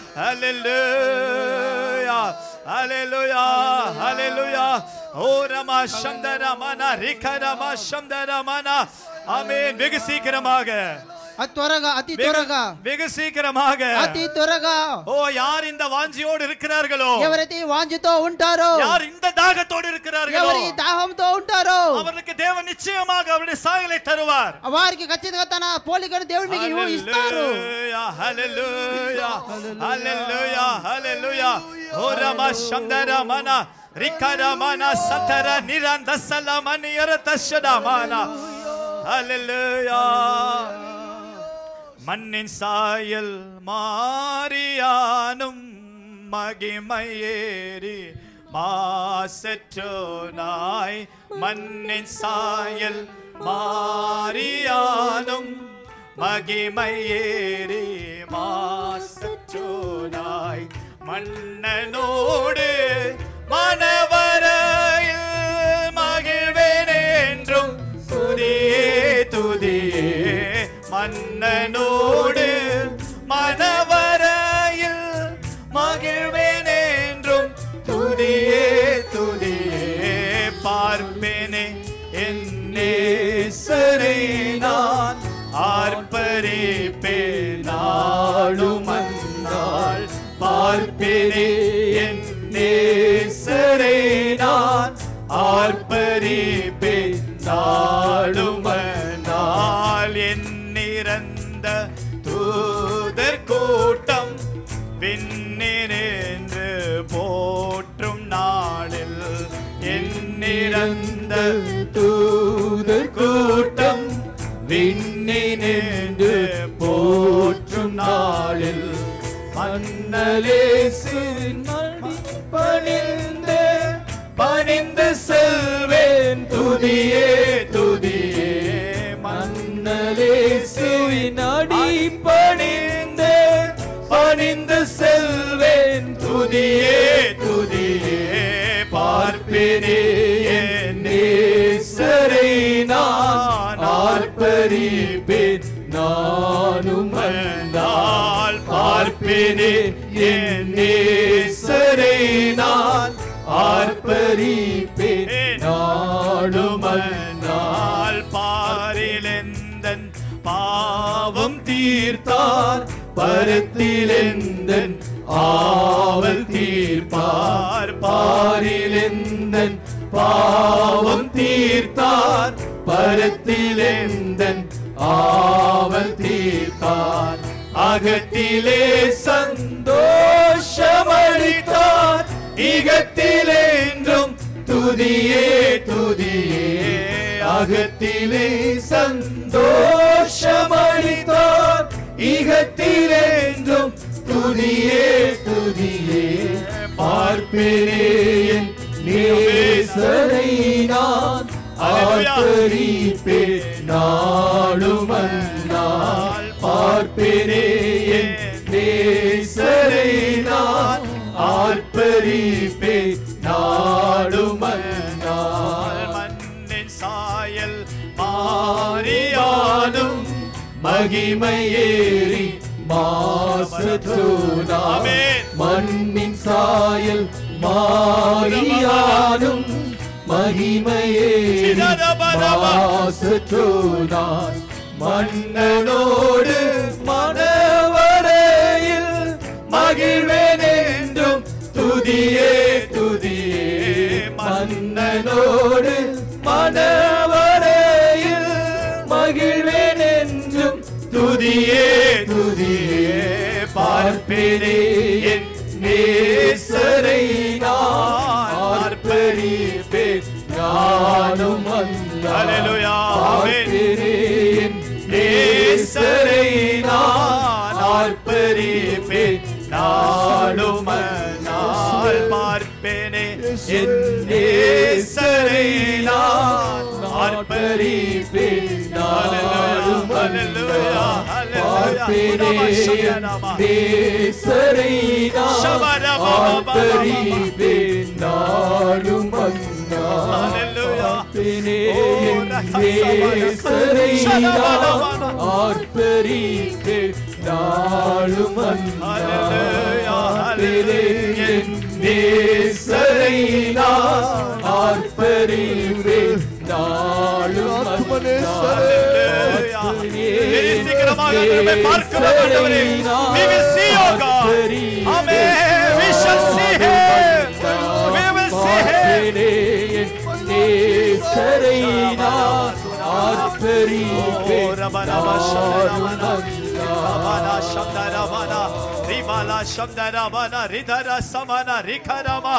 Hallelujah, hallelujah, hallelujah. Oh Rama Shandaramana, Rikarama Shandaramana. Amen. வெகு சீக்கிரமாக అతి త్వరగా అతి வெகு- త్వరగా வெகு சீக்கிரமாக అతి త్వరగా ஓ யார் இந்த வாஞ்சியோடு இருக்கிறார்களோ ఎవరైతే ఈ వాంఛతో ఉంటారో யார் இந்த தாகத்தோடு இருக்கிறார்களோ ఎవరి ఈ దాహంతో ఉంటారో அவர்களுக்கு தேவன் நிச்சயமாக அவருடைய சாயலை தருவார் వారికి ఖచ్చితంగా తన పోలికను దేవుడు మీకు ఇవ్వ- ఇస్తారు Hallelujah, hallelujah, hallelujah, hallelujah. Oh, Rama Shandara Mana, Rikara Mana, Satara Niranda Salamani Yaratashada Mana. Hallelujah. மண்ணின் சாயல் மாறியானும் மகிமையேறி மாசற்றோனாய் மண்ணின் சாயல் மாறியானும் மகிமையேறி மாசற்றோனாய் மன்னனோடு மனவரையில் மகிழ்வேன் என்றும் துதியே துதியே மன்னனோடு மனவரையில் மகிழ்வேன் என்றும் துதியே துதியே பார்ப்பேனே என் நேசரை நான் ஆர்ப்பரிப்பேன் நாளும் அந்நாள் பார்ப்பேனே என் நேசரை நான் ஆர்ப்பரிப்பேன் நாளும் நாள் எண்ணிறந்த தூதர் கூட்டம் விண்ணினின்று போற்றும் நாளில் எண்ணிறந்த தூதர் கூட்டம் விண்ணினின்று போற்றும் நாளில் மன்னலேசு பணிந்து பணிந்து செல்வேன் துதியே துதியே மன்னலேசுவின் அடி பணிந்து பணிந்து செல்வேன் துதியே துதியே பார்ப்பேனே என் நேசரை நான் ஆர்ப்பரிப்பேன் நானும் வந்தால் பார்ப்பேனே என் நேசரை நான் ஆர்ப்பரிப்பேன் நாடும் நாள் பாரிலெந்தன் பாவம் தீர்த்தார் பரத்திலெந்தன் ஆவல் தீர்ப்பார் பாரிலெந்தன் பாவம் தீர்த்தார் பரத்திலெந்தன் ஆவல் தீர்ப்பார் அகத்திலே சந்தோஷமளித்தார் இகத்திலென்றும் துதியே துதியே அகத்திலே சந்தோஷமளித்தார் இகத்திலென்றும் துதியே துதியே பார்ப்பேனே என் நேசரை நான் ஆர்ப்பரிப்பேன் நாளும் அந்நாள் பார்ப்பேனே என் நேசரை நான் ஆர்ப்பரிப்பேன் நாளும் அந்நாள் மண்ணின் சாயல் மாறியானும் மகிமையேறி மாசற்றோனாமே மண்ணின் சாயல் மாறியானும் மகிமையே மாசற்றோனாய் மன்னனோடு மனவரையில் மகிழ்வேன் என்றும் துதியே துதியே மன்னனோடு மனவரையில் மகிழ்வேன் என்றும் துதியே துதியே பார்ப்பேனே என் நேசரை நான் பார்ப்பறிப்பேன் நானும் Hallelujah. பார்ப்பேன் நேசரை நான் பார்ப்பறிப்பேன் நானும் நாள் பார்ப்பேனே என் நேசரை நான் பார்ப்பறிப்பேன் நானும் Hallelujah. Hallelujah. பார்ப்பேனே நேசரை நான் பார்ப்பறிப்பேன் நானும் Hallelujah. பார்ப்பேனே நேசரை நான் பார்ப்பறிப்பேன் நாளும் Hallelujah. பார்ப்பேனே நேசரை நான் பார்ப்பறிப்பேன் நாளும் Hallelujah. வெகு சீக்கிரமாக நம்மை பார்க்கிறோம் ஆண்டவரே. We will see you, God. Amen. We shall see him. We will see him. நேசரை நான் Oh, பார்ப்பறிப்பேன் Rabba, Rabba, Shabda, Rabana, Shabda, Rabana, Ribala, Shabda, Rabana, Ridhara, Samana, Rikarama.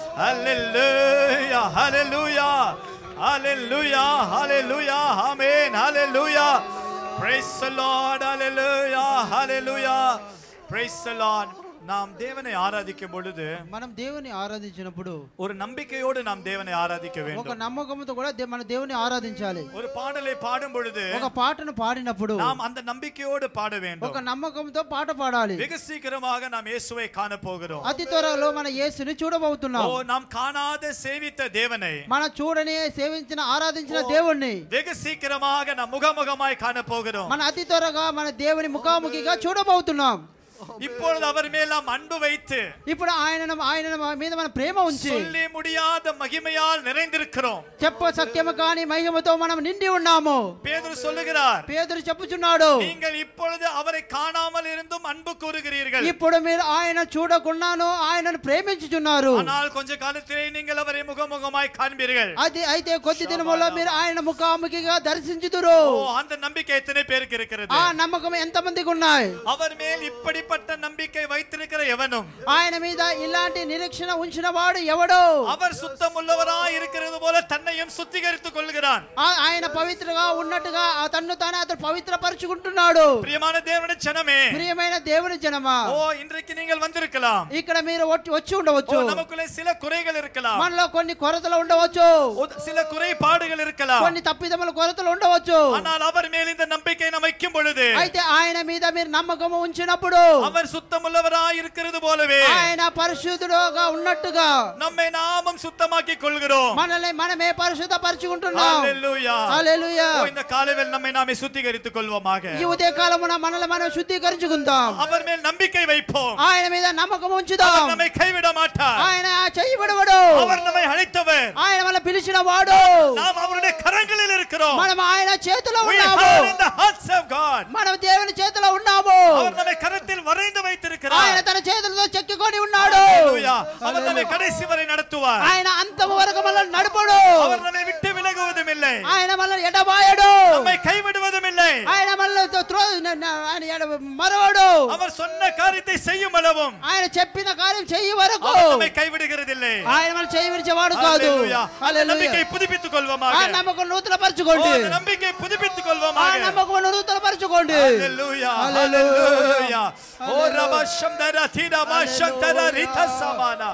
Hallelujah, hallelujah, hallelujah, hallelujah, amen, hallelujah. Praise the Lord, hallelujah, hallelujah. Praise the Lord. நாம் தேவனை ஆராதிக்கும் பொழுது మనం దేవుని ఆరాధించినప్పుడు ஒரு நம்பிக்கையோடு நாம் தேவனை ஆராதிக்க ఒక வேண்டும் నమ్మకంతో కూడా దే- మన దేవుని ఆరాధించాలి ஒரு பாடலை பாடும் பொழுது ఒక పాటను పాడినప్పుడు நாம் அந்த நம்பிக்கையோடு பாட ఒక வேண்டும் నమ్మకంతో పాట పాడాలి வெகு சீக்கிரமாக நாம் இயேசுவை காண போகிறோம் అతి త్వరలో మన యేసుని ஓ చూడబోతున్నాం நாம் காணாத சேவித்த தேவனை మన చూడని సేవించిన ఆరాధించిన దేవుణ్ణి வெகு சீக்கிரமாக நாம் முகமுகமாய் காண போகிறோம் మన అతి త్వరగా మన దేవుని ముఖాముఖిగా చూడబోతున్నాం இப்பொழுது அவர் மேல் நாம் அன்பு வைத்து ఇప్పుడు ఆయన ఆయన మీద మన ప్రేమ ఉంచి சொல்லி முடியாத மகிமையால் நிறைந்திருக்கிறோம் చెప్ప సత్యము కాని మహిమతో మనం నిండి ఉన్నాము பேதுரு சொல்லுகிறார் పేదరు చెప్పుచున్నాడు நீங்கள் இப்பொழுது அவரை காணாமல் இருந்தும் அன்பு கூறுகிறீர்கள் ఇప్పుడు మీరు ఆయన చూడకుండాను ఆయనను ప్రేమించుచున్నారు ஆனால் கொஞ்ச காலத்திலே நீங்கள் அவரை முகமுகமாய் காண்பீர்கள் అది అయితే కొద్ది దినములో మీరు ఆయన ముఖాముఖిగా దర్శించుదురు ஓ அந்த நம்பிக்கை எத்தனை பேருக்கு இருக்கிறது ఆ నమ్మకం ఎంత మందికి ఉన్నాయి அவர் மேல் இப்படிப்பட்ட நம்பிக்கை வைத்திருக்கிற எவனும் ఆయన మీద ఇలాంటి నిరీక్షణ ఉంచిన వాడు ఎవడు அவர் சுத்தமுள்ளவராய் இருக்கிறது போல தன்னையும் சுத்திகரித்துக் கொள்கிறான் ఆ- ఆయన పవిత్రగా ఉన్నట్టుగా ఆ తన్ను తానే అతను పవిత్రపరుచుకుంటున్నాడు பிரியமான தேவனுடைய ஜனமே ప్రియమైన దేవుని జనమా ஓ இன்றைக்கு நீங்கள் வந்திருக்கலாம் ఇక్కడ మీరు వచ్చి- వచ్చి ஓ, ఉండవచ్చు நமக்குள்ளே சில குறைகள் இருக்கலாம் మనలో కొన్ని కొరతలు ఉండవచ్చు ஓ, சில குறைபாடுகள் இருக்கலாம் కొన్ని తప్పిదముల కొరతలు ఉండవచ్చు ஆனால் அவர் மேல் இந்த நம்பிக்கை நாம் வைக்கும் பொழுது అయితే ఆయన మీద మీరు నమ్మకము ఉంచినప్పుడు அவர் சுத்தமுள்ளவராய் இருக்கிறது போலவே ఆయన పరిశుద్ధుడుగా ఉన్నట్టుగా நம்மை நாமும் சுத்தமாக்கிக் கொள்கிறோம் మనల్ని మనమే పరిశుద్ధ పరుచుకుంటున్నాం Hallelujah. హల్లెలూయా ஓ, இந்த காலையில் நம்மை நாமே சுத்திகரித்துக் கொள்வோமாக ఈ ఉదయ కాలమున మనల్ని మనం శుద్ధీకరించుకుందాం அவர் மேல் நம்பிக்கை வைப்போம் ఆయన మీద నమ్మకం ఉంచుదాం அவர் நம்மை கைவிட மாட்டார் ఆయన చేయబడవడు அவர் நம்மை அழைத்தவர் ఆయన మన పిలిచిన వాడు நாம் அவருடைய கரங்களில் இருக்கிறோம் మనం ఆయన చేతిలో We ఉన్నాము are in the hearts of God. మనం దేవుని చేతిలో ఉన్నాము அவர் நம்மை கரத்தில் வரைந்து வைத்திருக்கிறார் ఆయన తన చేతులతో చెక్కుకొని ఉన్నాడు Hallelujah. அவர் நம்மை கடைசி வரை நடத்துவார் ఆయన అంతము వరకు మనల్ని నడుపుడు அவர் நம்மை விட்டு விலகுவதும் இல்லை ఆయన మనల్ని ఎడబాయడు நம்மை கைவிடுவதும் இல்லை ఆయన మనల్ని త్రో- న- న- ఆయన ఎడ- మరవడు அவர் சொன்ன காரியத்தை செய்யும் அளவும் ఆయన చెప్పిన కార్యం చెయ్యి వరకు அவர் நம்மை கைவிடுகிறதில்லை ఆయన మన చేయి విరిచేవాడు కాదు Hallelujah. அந்த హల్లెలూయా. நம்பிக்கை புதுப்பித்துக் ఆ கொள்வோமாக నమ్మకం నూతన ஓ, పరచుకోండి அந்த நம்பிக்கை புதுப்பித்துக் ఆ கொள்வோமாக నమ్మకం నూతన పరచుకోండి Hallelujah. Hallelujah. Hallelujah. Oh, Hallelujah. Rabba Shamdara Thida Ma Shantara Rita Samana.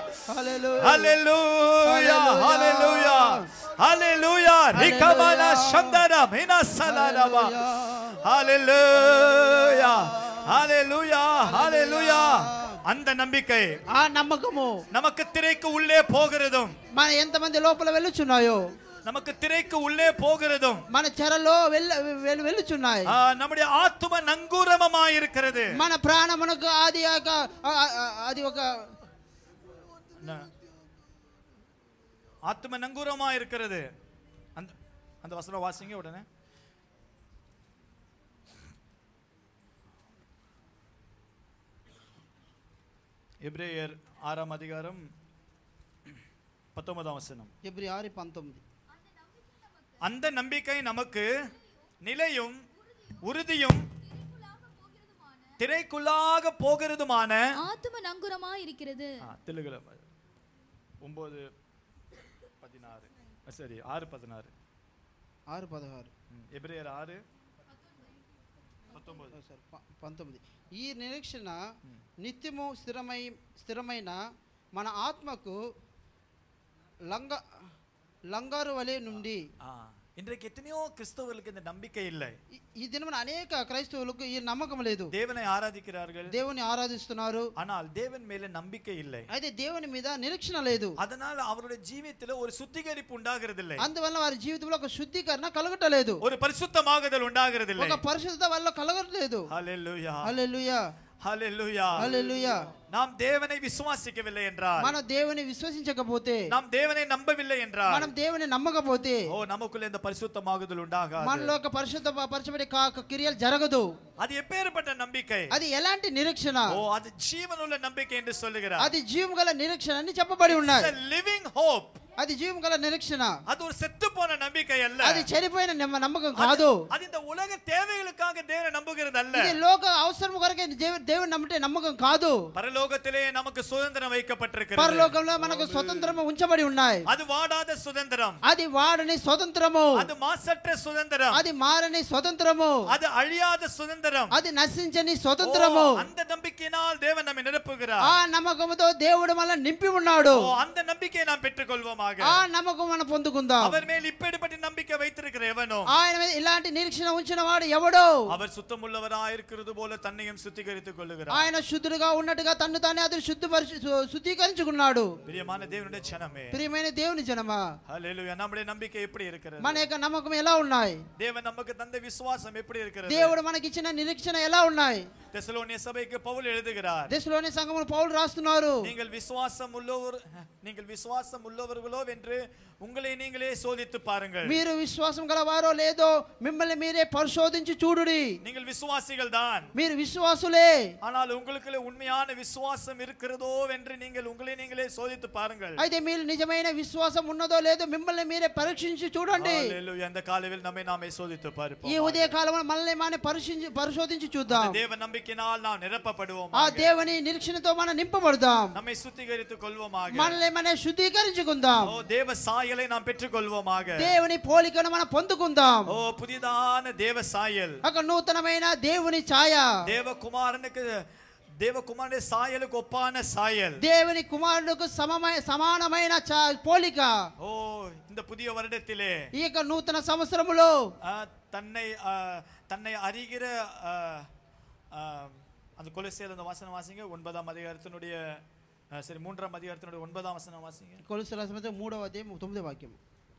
Hallelujah. Hallelujah. Hallelujah. Rikamana Shamdara Mina Salaraba. Hallelujah. Hallelujah. Hallelujah. அந்த நம்பிக்கை ఆ నమ్మకము நமக்கு திரைக்கு உள்ளே போகிறதும் మన ఎంతమంది లోపల వెళ్ళుచున్నాయో நமக்கு திரைக்கு உள்ளே போகிறதும் మన చెరలో వెళ్ళ వెళ్ళు- వెళ్ళుచున్నాయి ஆ, நம்முடைய ஆத்தும நங்கூரமமாய் இருக்கிறது మన ప్రాణమునకు అది ఒక ఆ- ఆ- అది ఒక ஆத்ம நங்கூரமா இருக்கிறது அந்த அந்த வசனம் வாசிங்க உடனே எபிரேயர் ஆறாம் அதிகாரம் பத்தொன்பதாம் வசனம் ఎబ్రి ఆరు పంతొమ్మిది அந்த நம்பிக்கை நமக்கு நிலையும் உறுதியும் திரைக்குள்ளாக போகிறதுமான ஆத்தும நங்குரமா இருக்கிறது ஆ, தெலுங்குல ஒன்பது பதினாறு அ, சரி ஆறு பதினாறு ఆరు పదహారు ம், எபிரேயர் ஆறு பத்தொன்பது సార్ ప- పంతొమ్మిది ఈ నిరీక్షణ నిత్యము స్థిరమై స్థిరమైన మన ఆత్మకు లంగ లంగారు వలె నుండి ஆ, இன்றைக்கு எத்தனையோ கிறிஸ்தவர்களுக்கு இந்த நம்பிக்கை இல்லை ఈ- ఈ దినమున అనేక క్రైస్తవులకు ఈ నమ్మకం లేదు தேவனை ஆராதிக்கிறார்கள் దేవుని ఆరాధిస్తున్నారు ஆனால் தேவன் மேல நம்பிக்கை இல்லை అయితే దేవుని మీద నిరీక్షణ లేదు அதனால அவருடைய ஜீவியத்துல ஒரு சுத்திகரிப்பு உண்டாகிறதில்லை అందువల్ల వారి జీవితంలో ఒక శుద్ధీకరణ కలగటలేదు ஒரு பரிசுத்தமாகுதல் உண்டாகிறதில்லை ఒక పరిశుద్ధత వల్ల కలగట్లేదు ஹalleluya హల్లెలూయా ஹalleluya హల్లెలూయా நாம் தேவனை விசுவாசிக்கவில்லை என்றால் మనం దేవుని విశ్వసించకపోతే நாம் தேவனை நம்பவில்லை என்றால் మనం దేవుని నమ్మకపోతే ஓ நமக்குள்ள இந்த பரிசுத்தமாகுதல் உண்டாகாது మనలో ఒక పరిశుద్ధ పరచబడే కా- క్రియలు జరగదు அது எப்பேற்பட்ட நம்பிக்கை అది ఎలాంటి నిరీక్షణ ஓ அது ஜீவனுள்ள நம்பிக்கை என்று சொல்லுகிறார் అది జీవం గల నిరీక్షణ అని చెప్పబడి ఉన్నాయి லிவிங் ஹோப் అది జీవం గల నిరీక్షణ அது ஒரு செத்து போன நம்பிக்கை அல்ல అది చనిపోయిన నమ్మ- నమ్మకం కాదు அது இந்த உலக தேவைகளுக்காக தேவனை நம்புகிறது அல்ல ఇది లోక అవసరం కొరకే దేవు- దేవుని నమ్మితే నమ్మకం కాదు பரலோகத்திலே நமக்கு சுதந்திரம் வைக்கப்பட்டிருக்கிறது పరలోకంలో మనకు స్వతంత్రం ఉంచబడి ఉన్నాయి அது வாடாத சுதந்திரம் అది వాడని స్వతంత్రము அது மாசற்ற சுதந்திரம் అది మారని స్వతంత్రము அது அழியாத சுதந்திரம் అది నశించని స్వతంత్రము ஓ, அந்த நம்பிக்கையினால் தேவன் நம்மை நிரப்புகிறார் ఆ నమ్మకంతో దేవుడు మన నింపి ఉన్నాడు ஓ, அந்த நம்பிக்கையை நாம் பெற்றுக்கொள்வோமாக ఆ నమ్మకం మనం పొందుకుందాం அவர் மேல் இப்படிப்பட்ட நம்பிக்கை வைத்திருக்கிற எவனோ ఆయన మీద ఇలాంటి నిరీక్షణ ఉంచిన వాడు ఎవడో அவர் சுத்தமுள்ளவராயிருக்கிறது போல தன்னையும் சுத்திகரித்துக் கொள்ளுகிறார் ఆయన శుద్ధుడుగా ఉన్నట్టుగా తన్ను తానే అతను శుద్ధిపరిచి శు- శుద్ధీకరించుకున్నాడు பிரியமான தேவனுடைய ஜனமே ప్రియమైన దేవుని జనమా ஹalleluya நம்முடைய நம்பிக்கை எப்படி இருக்கிறது మన యొక్క నమ్మకం ఎలా ఉన్నాయి தேவன் நமக்கு தந்த விசுவாசம் எப்படி இருக்கிறது దేవుడు మనకిచ్చిన నిరీక్షణ ఎలా ఉన్నాయి தெசலோனிய சபைக்கு பவுல் எழுதுகிறார் దేశంలోని సంఘములు పౌలు రాస్తున్నారు நீங்கள் விசுவாசம் உள்ளவர் நீங்கள் விசுவாசம் உள்ளவர்களோ என்று உங்களை நீங்களே சோதித்து பாருங்கள் మీరు విశ్వాసం గలవారో లేదో మిమ్మల్ని మీరే పరిశోధించి చూడుడి நீங்கள் விசுவாசிகள் தான் మీరు విశ్వాసులే ஆனால் உங்களுக்குள்ள உண்மையான விசுவாசம் இருக்கிறதோ என்று நீங்கள் உங்களை நீங்களே சோதித்து பாருங்கள் అయితే మీరు నిజమైన విశ్వాసం ఉన్నదో లేదో మిమ్మల్ని మీరే పరీక్షించి చూడండి ஹalleluya இந்த காலையில் நம்மை நாமே சோதித்து ఈ பார்ப்போம் ఉదయ కాలంలో మనల్ని మన పరీక్షించి పరిశోధించి చూద్దాం தேவ நம்பிக்கையினால் நாம் நிரப்பப்படுவோம் ఆ దేవుని నిరీక్షణతో మనం నింపబడదాం நம்மை சுத்திகரித்துக் கொள்வோமாக మనల్ని మనం శుద్ధీకరించుకుందాం ஓ தேவ சாயலை நாம் பெற்றுக்கொள்வோமாக దేవుని పోలికను మనం పొందుకుందాం ஓ புதிதான தேவ சாயல் ఒక నూతనమైన దేవుని ఛాయ தேவகுமாரனுக்கு தேவகுமாரனுடைய சாயலுக்கு ஒப்பான சாயல் దేవుని కుమారుడుకు సమమైన సమానమైన చా- పోలిక ஓ இந்த புதிய வருடத்திலே ఈ యొక్క నూతన సంవత్సరములో ஆ, தன்னை ஆ, தன்னை அறிகிற ஆ, ஆ, அந்த கொலசியல் அந்த வாசனம் வாசிங்க ஒன்பதாம் அதிகாரத்தினுடைய ஆ, சரி மூன்றாம் அதிகாரத்தினுடைய ஒன்பதாம் வசனம் வாசிங்க కొలుసు రాసిన మూడవ అధ్యాయం తొమ్మిదో వాక్యం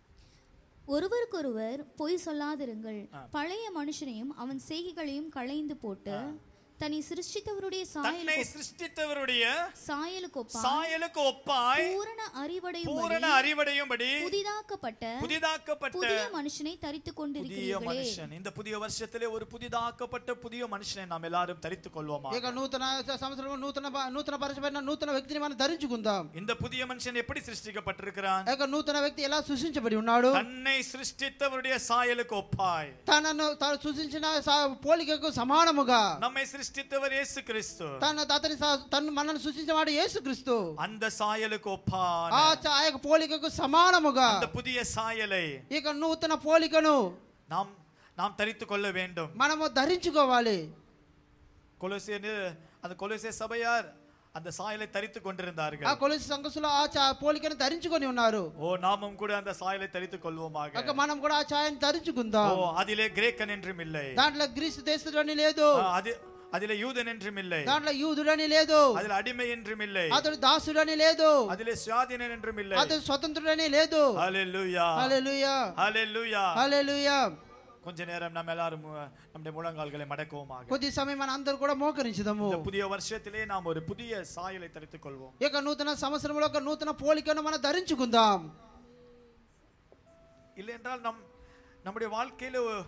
ஒருவருக்கொருவர் பொய் சொல்லாதிருங்கள் பழைய மனுஷனையும் அவன் செய்கைகளையும் களைந்து போட்டு தன்னை சிருஷ்டித்தவருடைய தன்னை சாயலுக்கு சிருஷ்டித்தவருடைய சாயலுக்கு ஒப்பாய் சாயலுக்கு ஒப்பாய் பூரண அறிவடையும் பூரண அறிவடையும்படி புதிதாக்கப்பட்ட புதிதாக்கப்பட்ட புதிய மனுஷனை தரித்துக் புதிய கொண்டிருக்கிறீர்களே மனுஷன் இந்த புதிய வருஷத்திலே ஒரு புதிதாக்கப்பட்ட புதிய மனுஷனை நாம் எல்லாரும் தரித்துக் கொள்வோமா ఇక నూతన సంవత్సరంలో నూతన నూతన పరచబడిన నూతన వ్యక్తిని మనం ధరించుకుందాం இந்த புதிய మనిషిని எப்படி சிருஷ்டிக்கப்பட்டிருக்கிறான் ఆ యొక్క నూతన వ్యక్తి ఎలా సృష్టించబడి ఉన్నాడు தன்னை சிருஷ்டித்தவருடைய சாயலுக்கு ஒப்பாய் తనను తాను సృష్టించిన సా- పోలికకు సమానముగా நம்மை சிருஷ்டித்தவர் இயேசு கிறிஸ்து తన అతని సా- తను మనల్ని సృష్టించేవాడు యేసుక్రీస్తు அந்த சாயலுக்கு ஒப்பான ఆ చ- ఆ యొక్క పోలికకు సమానముగా அந்த புதிய சாயலை ఇక నూతన పోలికను நாம் நாம் தரித்துக் கொள்ள வேண்டும் మనము ధరించుకోవాలి கொலோசியர் அந்த கொலோசிய சபையார் அந்த சாயலை தரித்துக் ఆ கொண்டிருந்தார்கள் కొలసి సంఘసులో ఆ చ- పోలికను ధరించుకొని ఉన్నారు ஓ நாமும் கூட அந்த சாயலை தரித்துக் கொள்வோமாக ఇక మనం కూడా ఆ ఛాయను ధరించుకుందాం ஓ அதிலே கிரேக்கன் என்றும் இல்லை దాంట్లో గ్రీసు దేశుడని లేదు ஆ, அது அதிலே யூதன் என்றும் இல்லை దాంట్లో యూదుడని లేదు அதில் அடிமை என்றும் இல்லை అతడు దాసుడని లేదు அதிலே சுயாதீனன் என்றும் இல்லை అతడు స్వతంత్రుడని లేదు ஹalleluya హల్లెలూయా ஹalleluya హల్లెలూయా கொஞ்ச நேரம் நம்ம எல்லாரும் மு- நம்முடைய முழங்கால்களை மடக்குவோமாக కొద్ది సమయం మన అందరూ కూడా మోకరించుదాము இந்த புதிய வருஷத்திலே நாம் ஒரு புதிய சாயலை தரித்துக் கொள்வோம் ఈ యొక్క నూతన సంవత్సరంలో ఒక నూతన పోలికను మనం ధరించుకుందాం இல்லை என்றால் நம் நம்முடைய வாழ்க்கையில ஒ-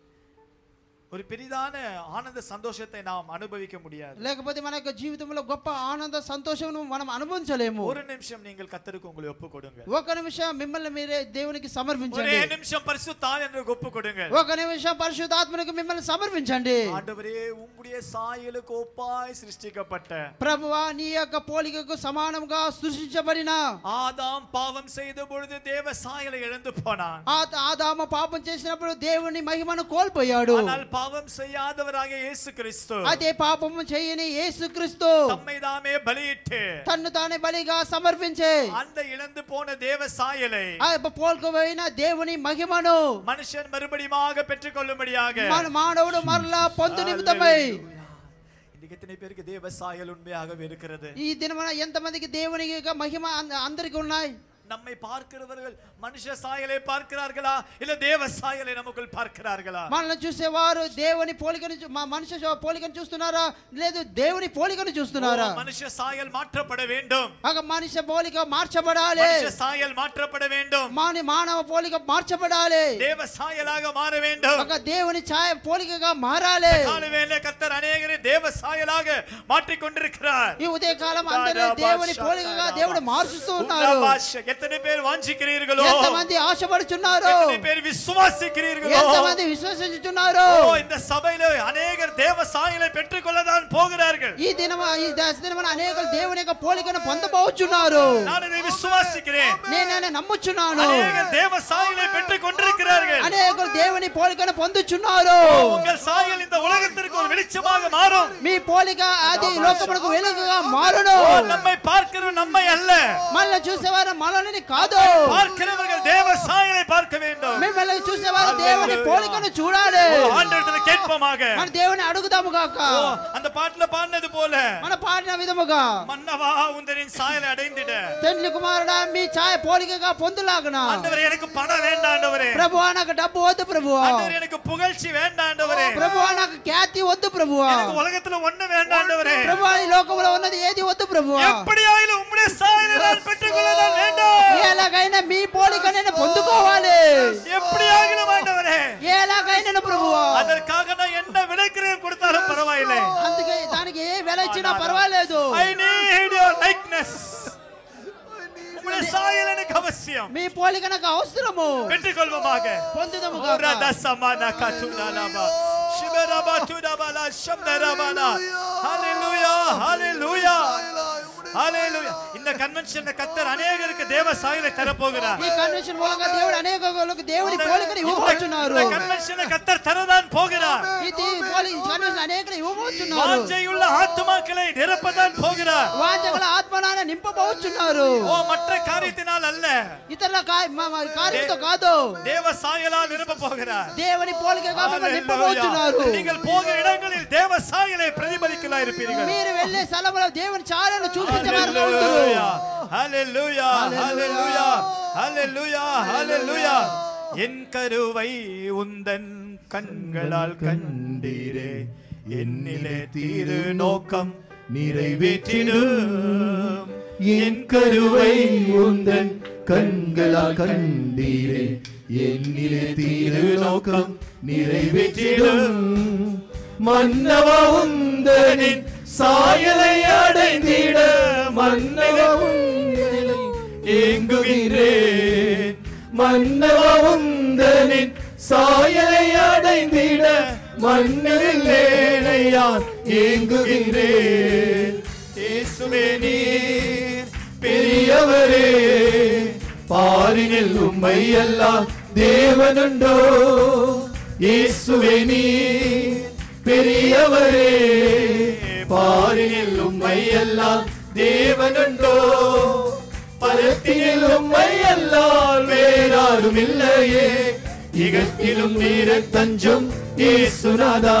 ஒரு பெரிதான ஆனந்த சந்தோஷத்தை நாம் அனுபவிக்க முடியாது లేకపోతే మన యొక్క జీవితంలో గొప్ప ఆనంద సంతోషం మనం అనుభవించలేము ஒரு நிமிஷம் நீங்கள் கத்தருக்கு உங்களை ஒப்பு கொடுங்க ఒక నిమిషం మిమ్మల్ని మీరే దేవునికి ஒரே సమర్పించండి நிமிஷம் பரிசுத்தான் என்று ஒப்பு கொடுங்க ఒక నిమిషం పరిశుద్ధాత్మనికి మిమ్మల్ని సమర్పించండి ஆண்டவரே உங்களுடைய சாயலுக்கு ஒப்பாய் சிருஷ்டிக்கப்பட்ட ప్రభువా నీ యొక్క పోలికకు సమానంగా సృష్టించబడిన ஆதாம் பாவம் செய்த பொழுது தேவ சாயலை இழந்து போனான் ఆ ఆదామ పాపం చేసినప్పుడు దేవుని మహిమను కోల్పోయాడు ஆனால் பாவம் செய்யாதவராக இயேசு கிறிஸ்து అదే పాపము చేయని యేసుక్రీస్తు தம்மை தாமே பலியிட்டு తన్ను తానే బలిగా సమర్పించే அந்த இழந்து போன தேவ சாயலை ఆ పోల్కపోయిన దేవుని మహిమను மனுஷன் மறுபடியுமாக பெற்றுக்கொள்ளும்படியாக మన మానవుడు మరలా పొందు నిమిత్తమై இன்னைக்கு எத்தனை பேருக்கு தேவ சாயல் உண்மையாகவே இருக்கிறது ఈ దినమున ఎంతమందికి దేవుని యొక్క మహిమ అంద- అందరికి ఉన్నాయి நம்மை பார்க்கிறவர்கள் மனுஷ சாயலை பார்க்கிறார்களா இல்ல தேவ சாயலை நமக்குள் பார்க்கிறார்களா మనల్ని చూసేవారు దేవుని పోలికను చూ- మా మనిషి చూ- పోలికను చూస్తున్నారా లేదు దేవుని పోలికను చూస్తున్నారా ஓ, மனுஷ சாயல் மாற்றப்பட வேண்டும் ఒక మనిషి పోలిక మార్చబడాలి மனுஷ சாயல் மாற்றப்பட வேண்டும் మాని మానవ పోలిక మార్చబడాలి தேவ சாயலாக மாற வேண்டும் ఒక దేవుని ఛాయ పోలికగా మారాలి காலவேல கர்த்தர் அநேகரை தேவ சாயலாக மாற்றிக் கொண்டிருக்கிறார் ఈ ఉదయకాలం అందరూ దేవుని పోలికగా దేవుడు మార్చుతూ ఉన్నారు உல்லாபாஷ. எத்தனை பேர் வாஞ்சிக்கிறீர்களோ ఎంతమంది ఆశపడుచున్నారు எத்தனை பேர் விசுவாசிக்கிறீர்களோ ఎంతమంది విశ్వసించుచున్నారు ஓ இந்த சபையில அநேகர் தேவ சாயலை பெற்றுக்கொள்ளதான் போகிறார்கள் ఈ దినమ ఈ దశ దినమున అనేకులు దేవుని యొక్క పోలికను పొందబోచున్నారు நான் இதை விசுவாசிக்கிறேன் నేను ఆయన నమ్ముచున్నాను அநேகர் தேவ சாயலை பெற்றுக் கொண்டிருக்கிறார்கள் అనేకులు దేవుని పోలికను పొందుచున్నారు ஓ, உங்கள் சாயல் இந்த உலகத்திற்கு ஒரு வெளிச்சமாக மாறும் మీ పోలిక అది లోకమునకు వెలుగుగా మారును ஓ, நம்மை பார்க்கிற நம்மை அல்ல మళ్ళీ చూసేవారు మనల్ని కాదు பார்க்கிறவர்கள் தேவ சாயலை பார்க்க வேண்டும் మిమ్మల్ని చూసేవారు దేవుని పోలికను చూడాలి ஓ, ஆண்டவரிடத்தில் கேட்போமாக మన దేవుని అడుగుదాము కాక ஓ, அந்த பாட்டுல பாடினது போல మన పాడిన విధముగా மன்னவா உந்தரின் சாயலை அடைந்திட తండ్రి కుమారుడా మీ ఛాయ పోలికగా పొందులాగున ஆண்டவரே எனக்கு பணம் வேண்டாம் ஆண்டவரே ప్రభువా నాకు డబ్బు వద్దు ప్రభువా ஆண்டவரே எனக்கு புகழ்ச்சி வேண்டாம் ஆண்டவரே ప్రభువా నాకు ఖ్యాతి వద్దు ప్రభువా எனக்கு உலகத்துல ஒண்ணு வேண்டாம் ஆண்டவரே ప్రభువా ఈ లోకంలో ఉన్నది ఏది వద్దు ప్రభువా எப்படியாயிலும் உம்முடைய சாயலை நான் பெற்றுக்கொள்ளதான் வேண்டும் ఎలాగైనా మీ పోలిక నేను పొందుకోవాలి எப்படியாகிலும் ஆண்டவரே ఎలాగైనా ప్రభువా அதற்காக நான் என்ன விலைக்கிறேன் கொடுத்தாலும் பரவாயில்லை అందుకే దానికి ఏ వెల ఇచ్చినా పర్వాలేదు ஐ நீட் யுவர் லைக்னஸ் உம்முடைய சாயல் எனக்கு அவசியம் మీ పోలిక నాకు అవసరము பெற்றுக்கொள்வோமாக పొందుదము ஓரத சமான கத்துனாலாபா சிவரபா துடபலா சம்தரபலா ஹalleluya ஹalleluya ஹalleluya இந்த கன்வென்ஷன்ல கத்தர் அநேகருக்கு தேவ சாயலை தர போகிறார் ఈ కన్వెన్షన్ మూలంగా దేవుడు అనేక దేవుని పోలికను ఇవ్వబోతున్నారు இந்த கன்வென்ஷனை கத்தர் தரதான் போகிறார் ఇది పోలి కన్వెన్షన్ అనేకలు ఇవ్వబోతున్నారు வாஞ்சையுள்ள ஆத்துமாக்களை நிரப்பதான் போகிறார் వాంచగల ఆత్మనాన నింపబోచున్నారు ஓ மற்ற காரியத்தினால் அல்ல ఇతరుల కా- మ- మ- కార్యంతో కాదు தேவ சாயலால் நிரப்ப போகிறார் దేవుని పోలికగా మిమ్మల్ని Hallelujah. నింపబోతున్నారు நீங்கள் போகிற இடங்களில் தேவ சாயலை பிரதிபலிக்கலா இருப்பீர்கள் మీరు వెళ్ళే స్థలంలో దేవుని చాలను చూపించవారుగా ఉంటురు Hallelujah. Hallelujah. Hallelujah. Hallelujah. என் கருவை உந்தன் கண்களால் கண்டீரே என்னிலே தீரு நோக்கம் நிறைவேற்றிடும் என் கருவை உந்தன் கண்களால் கண்டீரே என்னிலே தீரு நோக்கம் நிறைவேற்றிடும் மன்னவா உந்தனின் சாயலை அடைந்திட மன்னவா உந்தனை ஏங்குகிறேன் மன்னவா உந்தனின் சாயலை அடைந்திட மண்ணில் ஏழையான் ஏங்குகிறேன் இயேசுவே நீர் பெரியவரே பாரினில் உம்மை எல்லாம் தேவனுண்டோ இயேசுவே நீ பெரியவரே பாரினில் உம்மை எல்லாம் தேவனுண்டோ பரத்தினில் உம்மை எல்லாம் வேறாரும் இல்லையே இகத்திலும் நீர தஞ்சும் ஏசுநாதா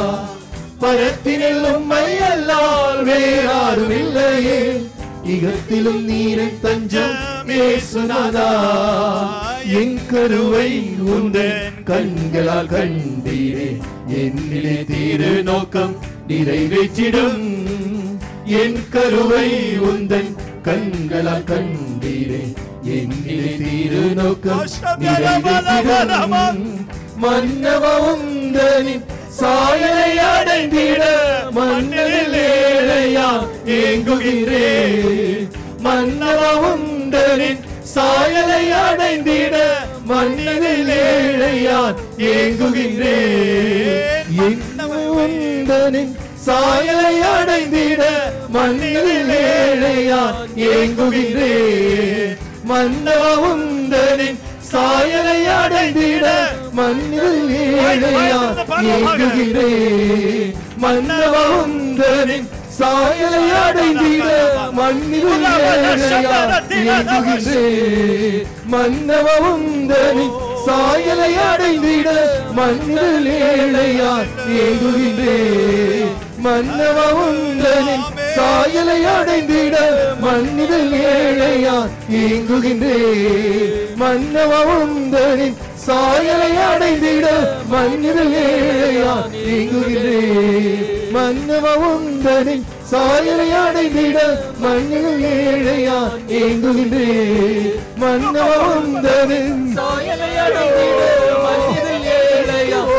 பரத்தினில் உம்மை அல்லால் வேறாரும் இல்லையே இகத்திலும் நீரை தஞ்சம் ஏசுநாதா என் கருவை உந்தன் கண்களால் கண்டீரே என்னிலே தீரு நோக்கம் நிறைவேற்றிடும் என் கருவை உந்தன் கண்களால் கண்டீரே എന്നിലെ തിരുനോക്കം നിറവേറ്റിടും மன்னவந்தனின் சாயலை அடைந்திட மண்ணில் ஏழையா ஏங்குகிறேன் மன்னவந்தனின் சாயலை அடைந்திட மண்ணில் ஏழையான் ஏங்குகின்றேன் என்னவந்தனின் சாயலை அடைந்திட மண்ணில் ஏழையான் ஏங்குகின்றேன் மன்னவந்தனின் சாயலை அடைந்திட மண்ணில் ஏழையான் ஏங்குகிறேன் மன்னவந்தனின் சாயலை அடைந்திட மண்ணில் ஏழையான் ஏங்குகிறேன் மன்னவந்தனின் சாயலை அடைந்திட மண்ணில் ஏழையான் ஏங்குகின்றேன் மன்னவந்தனின் சாயலை அடைந்திட மண்ணில் ஏழையான் ஏங்குகின்றேன் மன்னவந்தனின் சாயலை அடைந்திட மண்ணில் ஏழையான் ஏங்குகின்றேன் மன்னவந்தனின் சாயலை அடைந்திட மண்ணில் ஏழையான் ஏங்குகின்றேன் மன்னவந்தனின் சாயலை அடைந்திட மண்ணில் ஏழையான்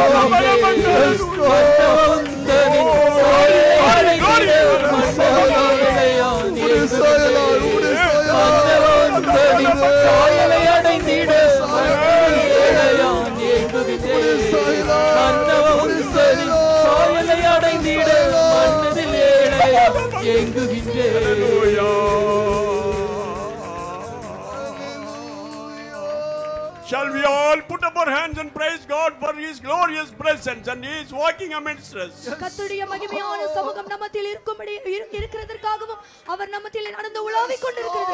மன்னவந்தனின் சாயலை அடைந்திட மண்ணில் ஏழையான் மன்னவந்தனின் சாயலை அடைந்திட மண்ணில் ஏழையான் ஏங்குகின்றேன் மன்னவந்தனின் சாயலை அடைந்திட மண்ணில் ஏழையான் ஏங்குகின்றேன் Shall we all put up our hands and praise God for His glorious presence and He is walking amidst us. கர்த்தருடைய மகிமையான சமூகம் நம்மத்தில் இருக்கும்படி இரு- இருக்கிறதற்காகவும் அவர் நம்மத்தில் நடந்து உலாவிக்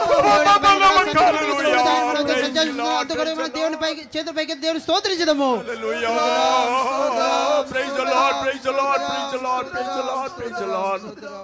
దేవుని పైకి చేతుల పైకి దేవుని స్తోత్రించదము Hallelujah. Praise the Lord, praise the Lord, praise the Lord, praise the Lord, praise the Lord.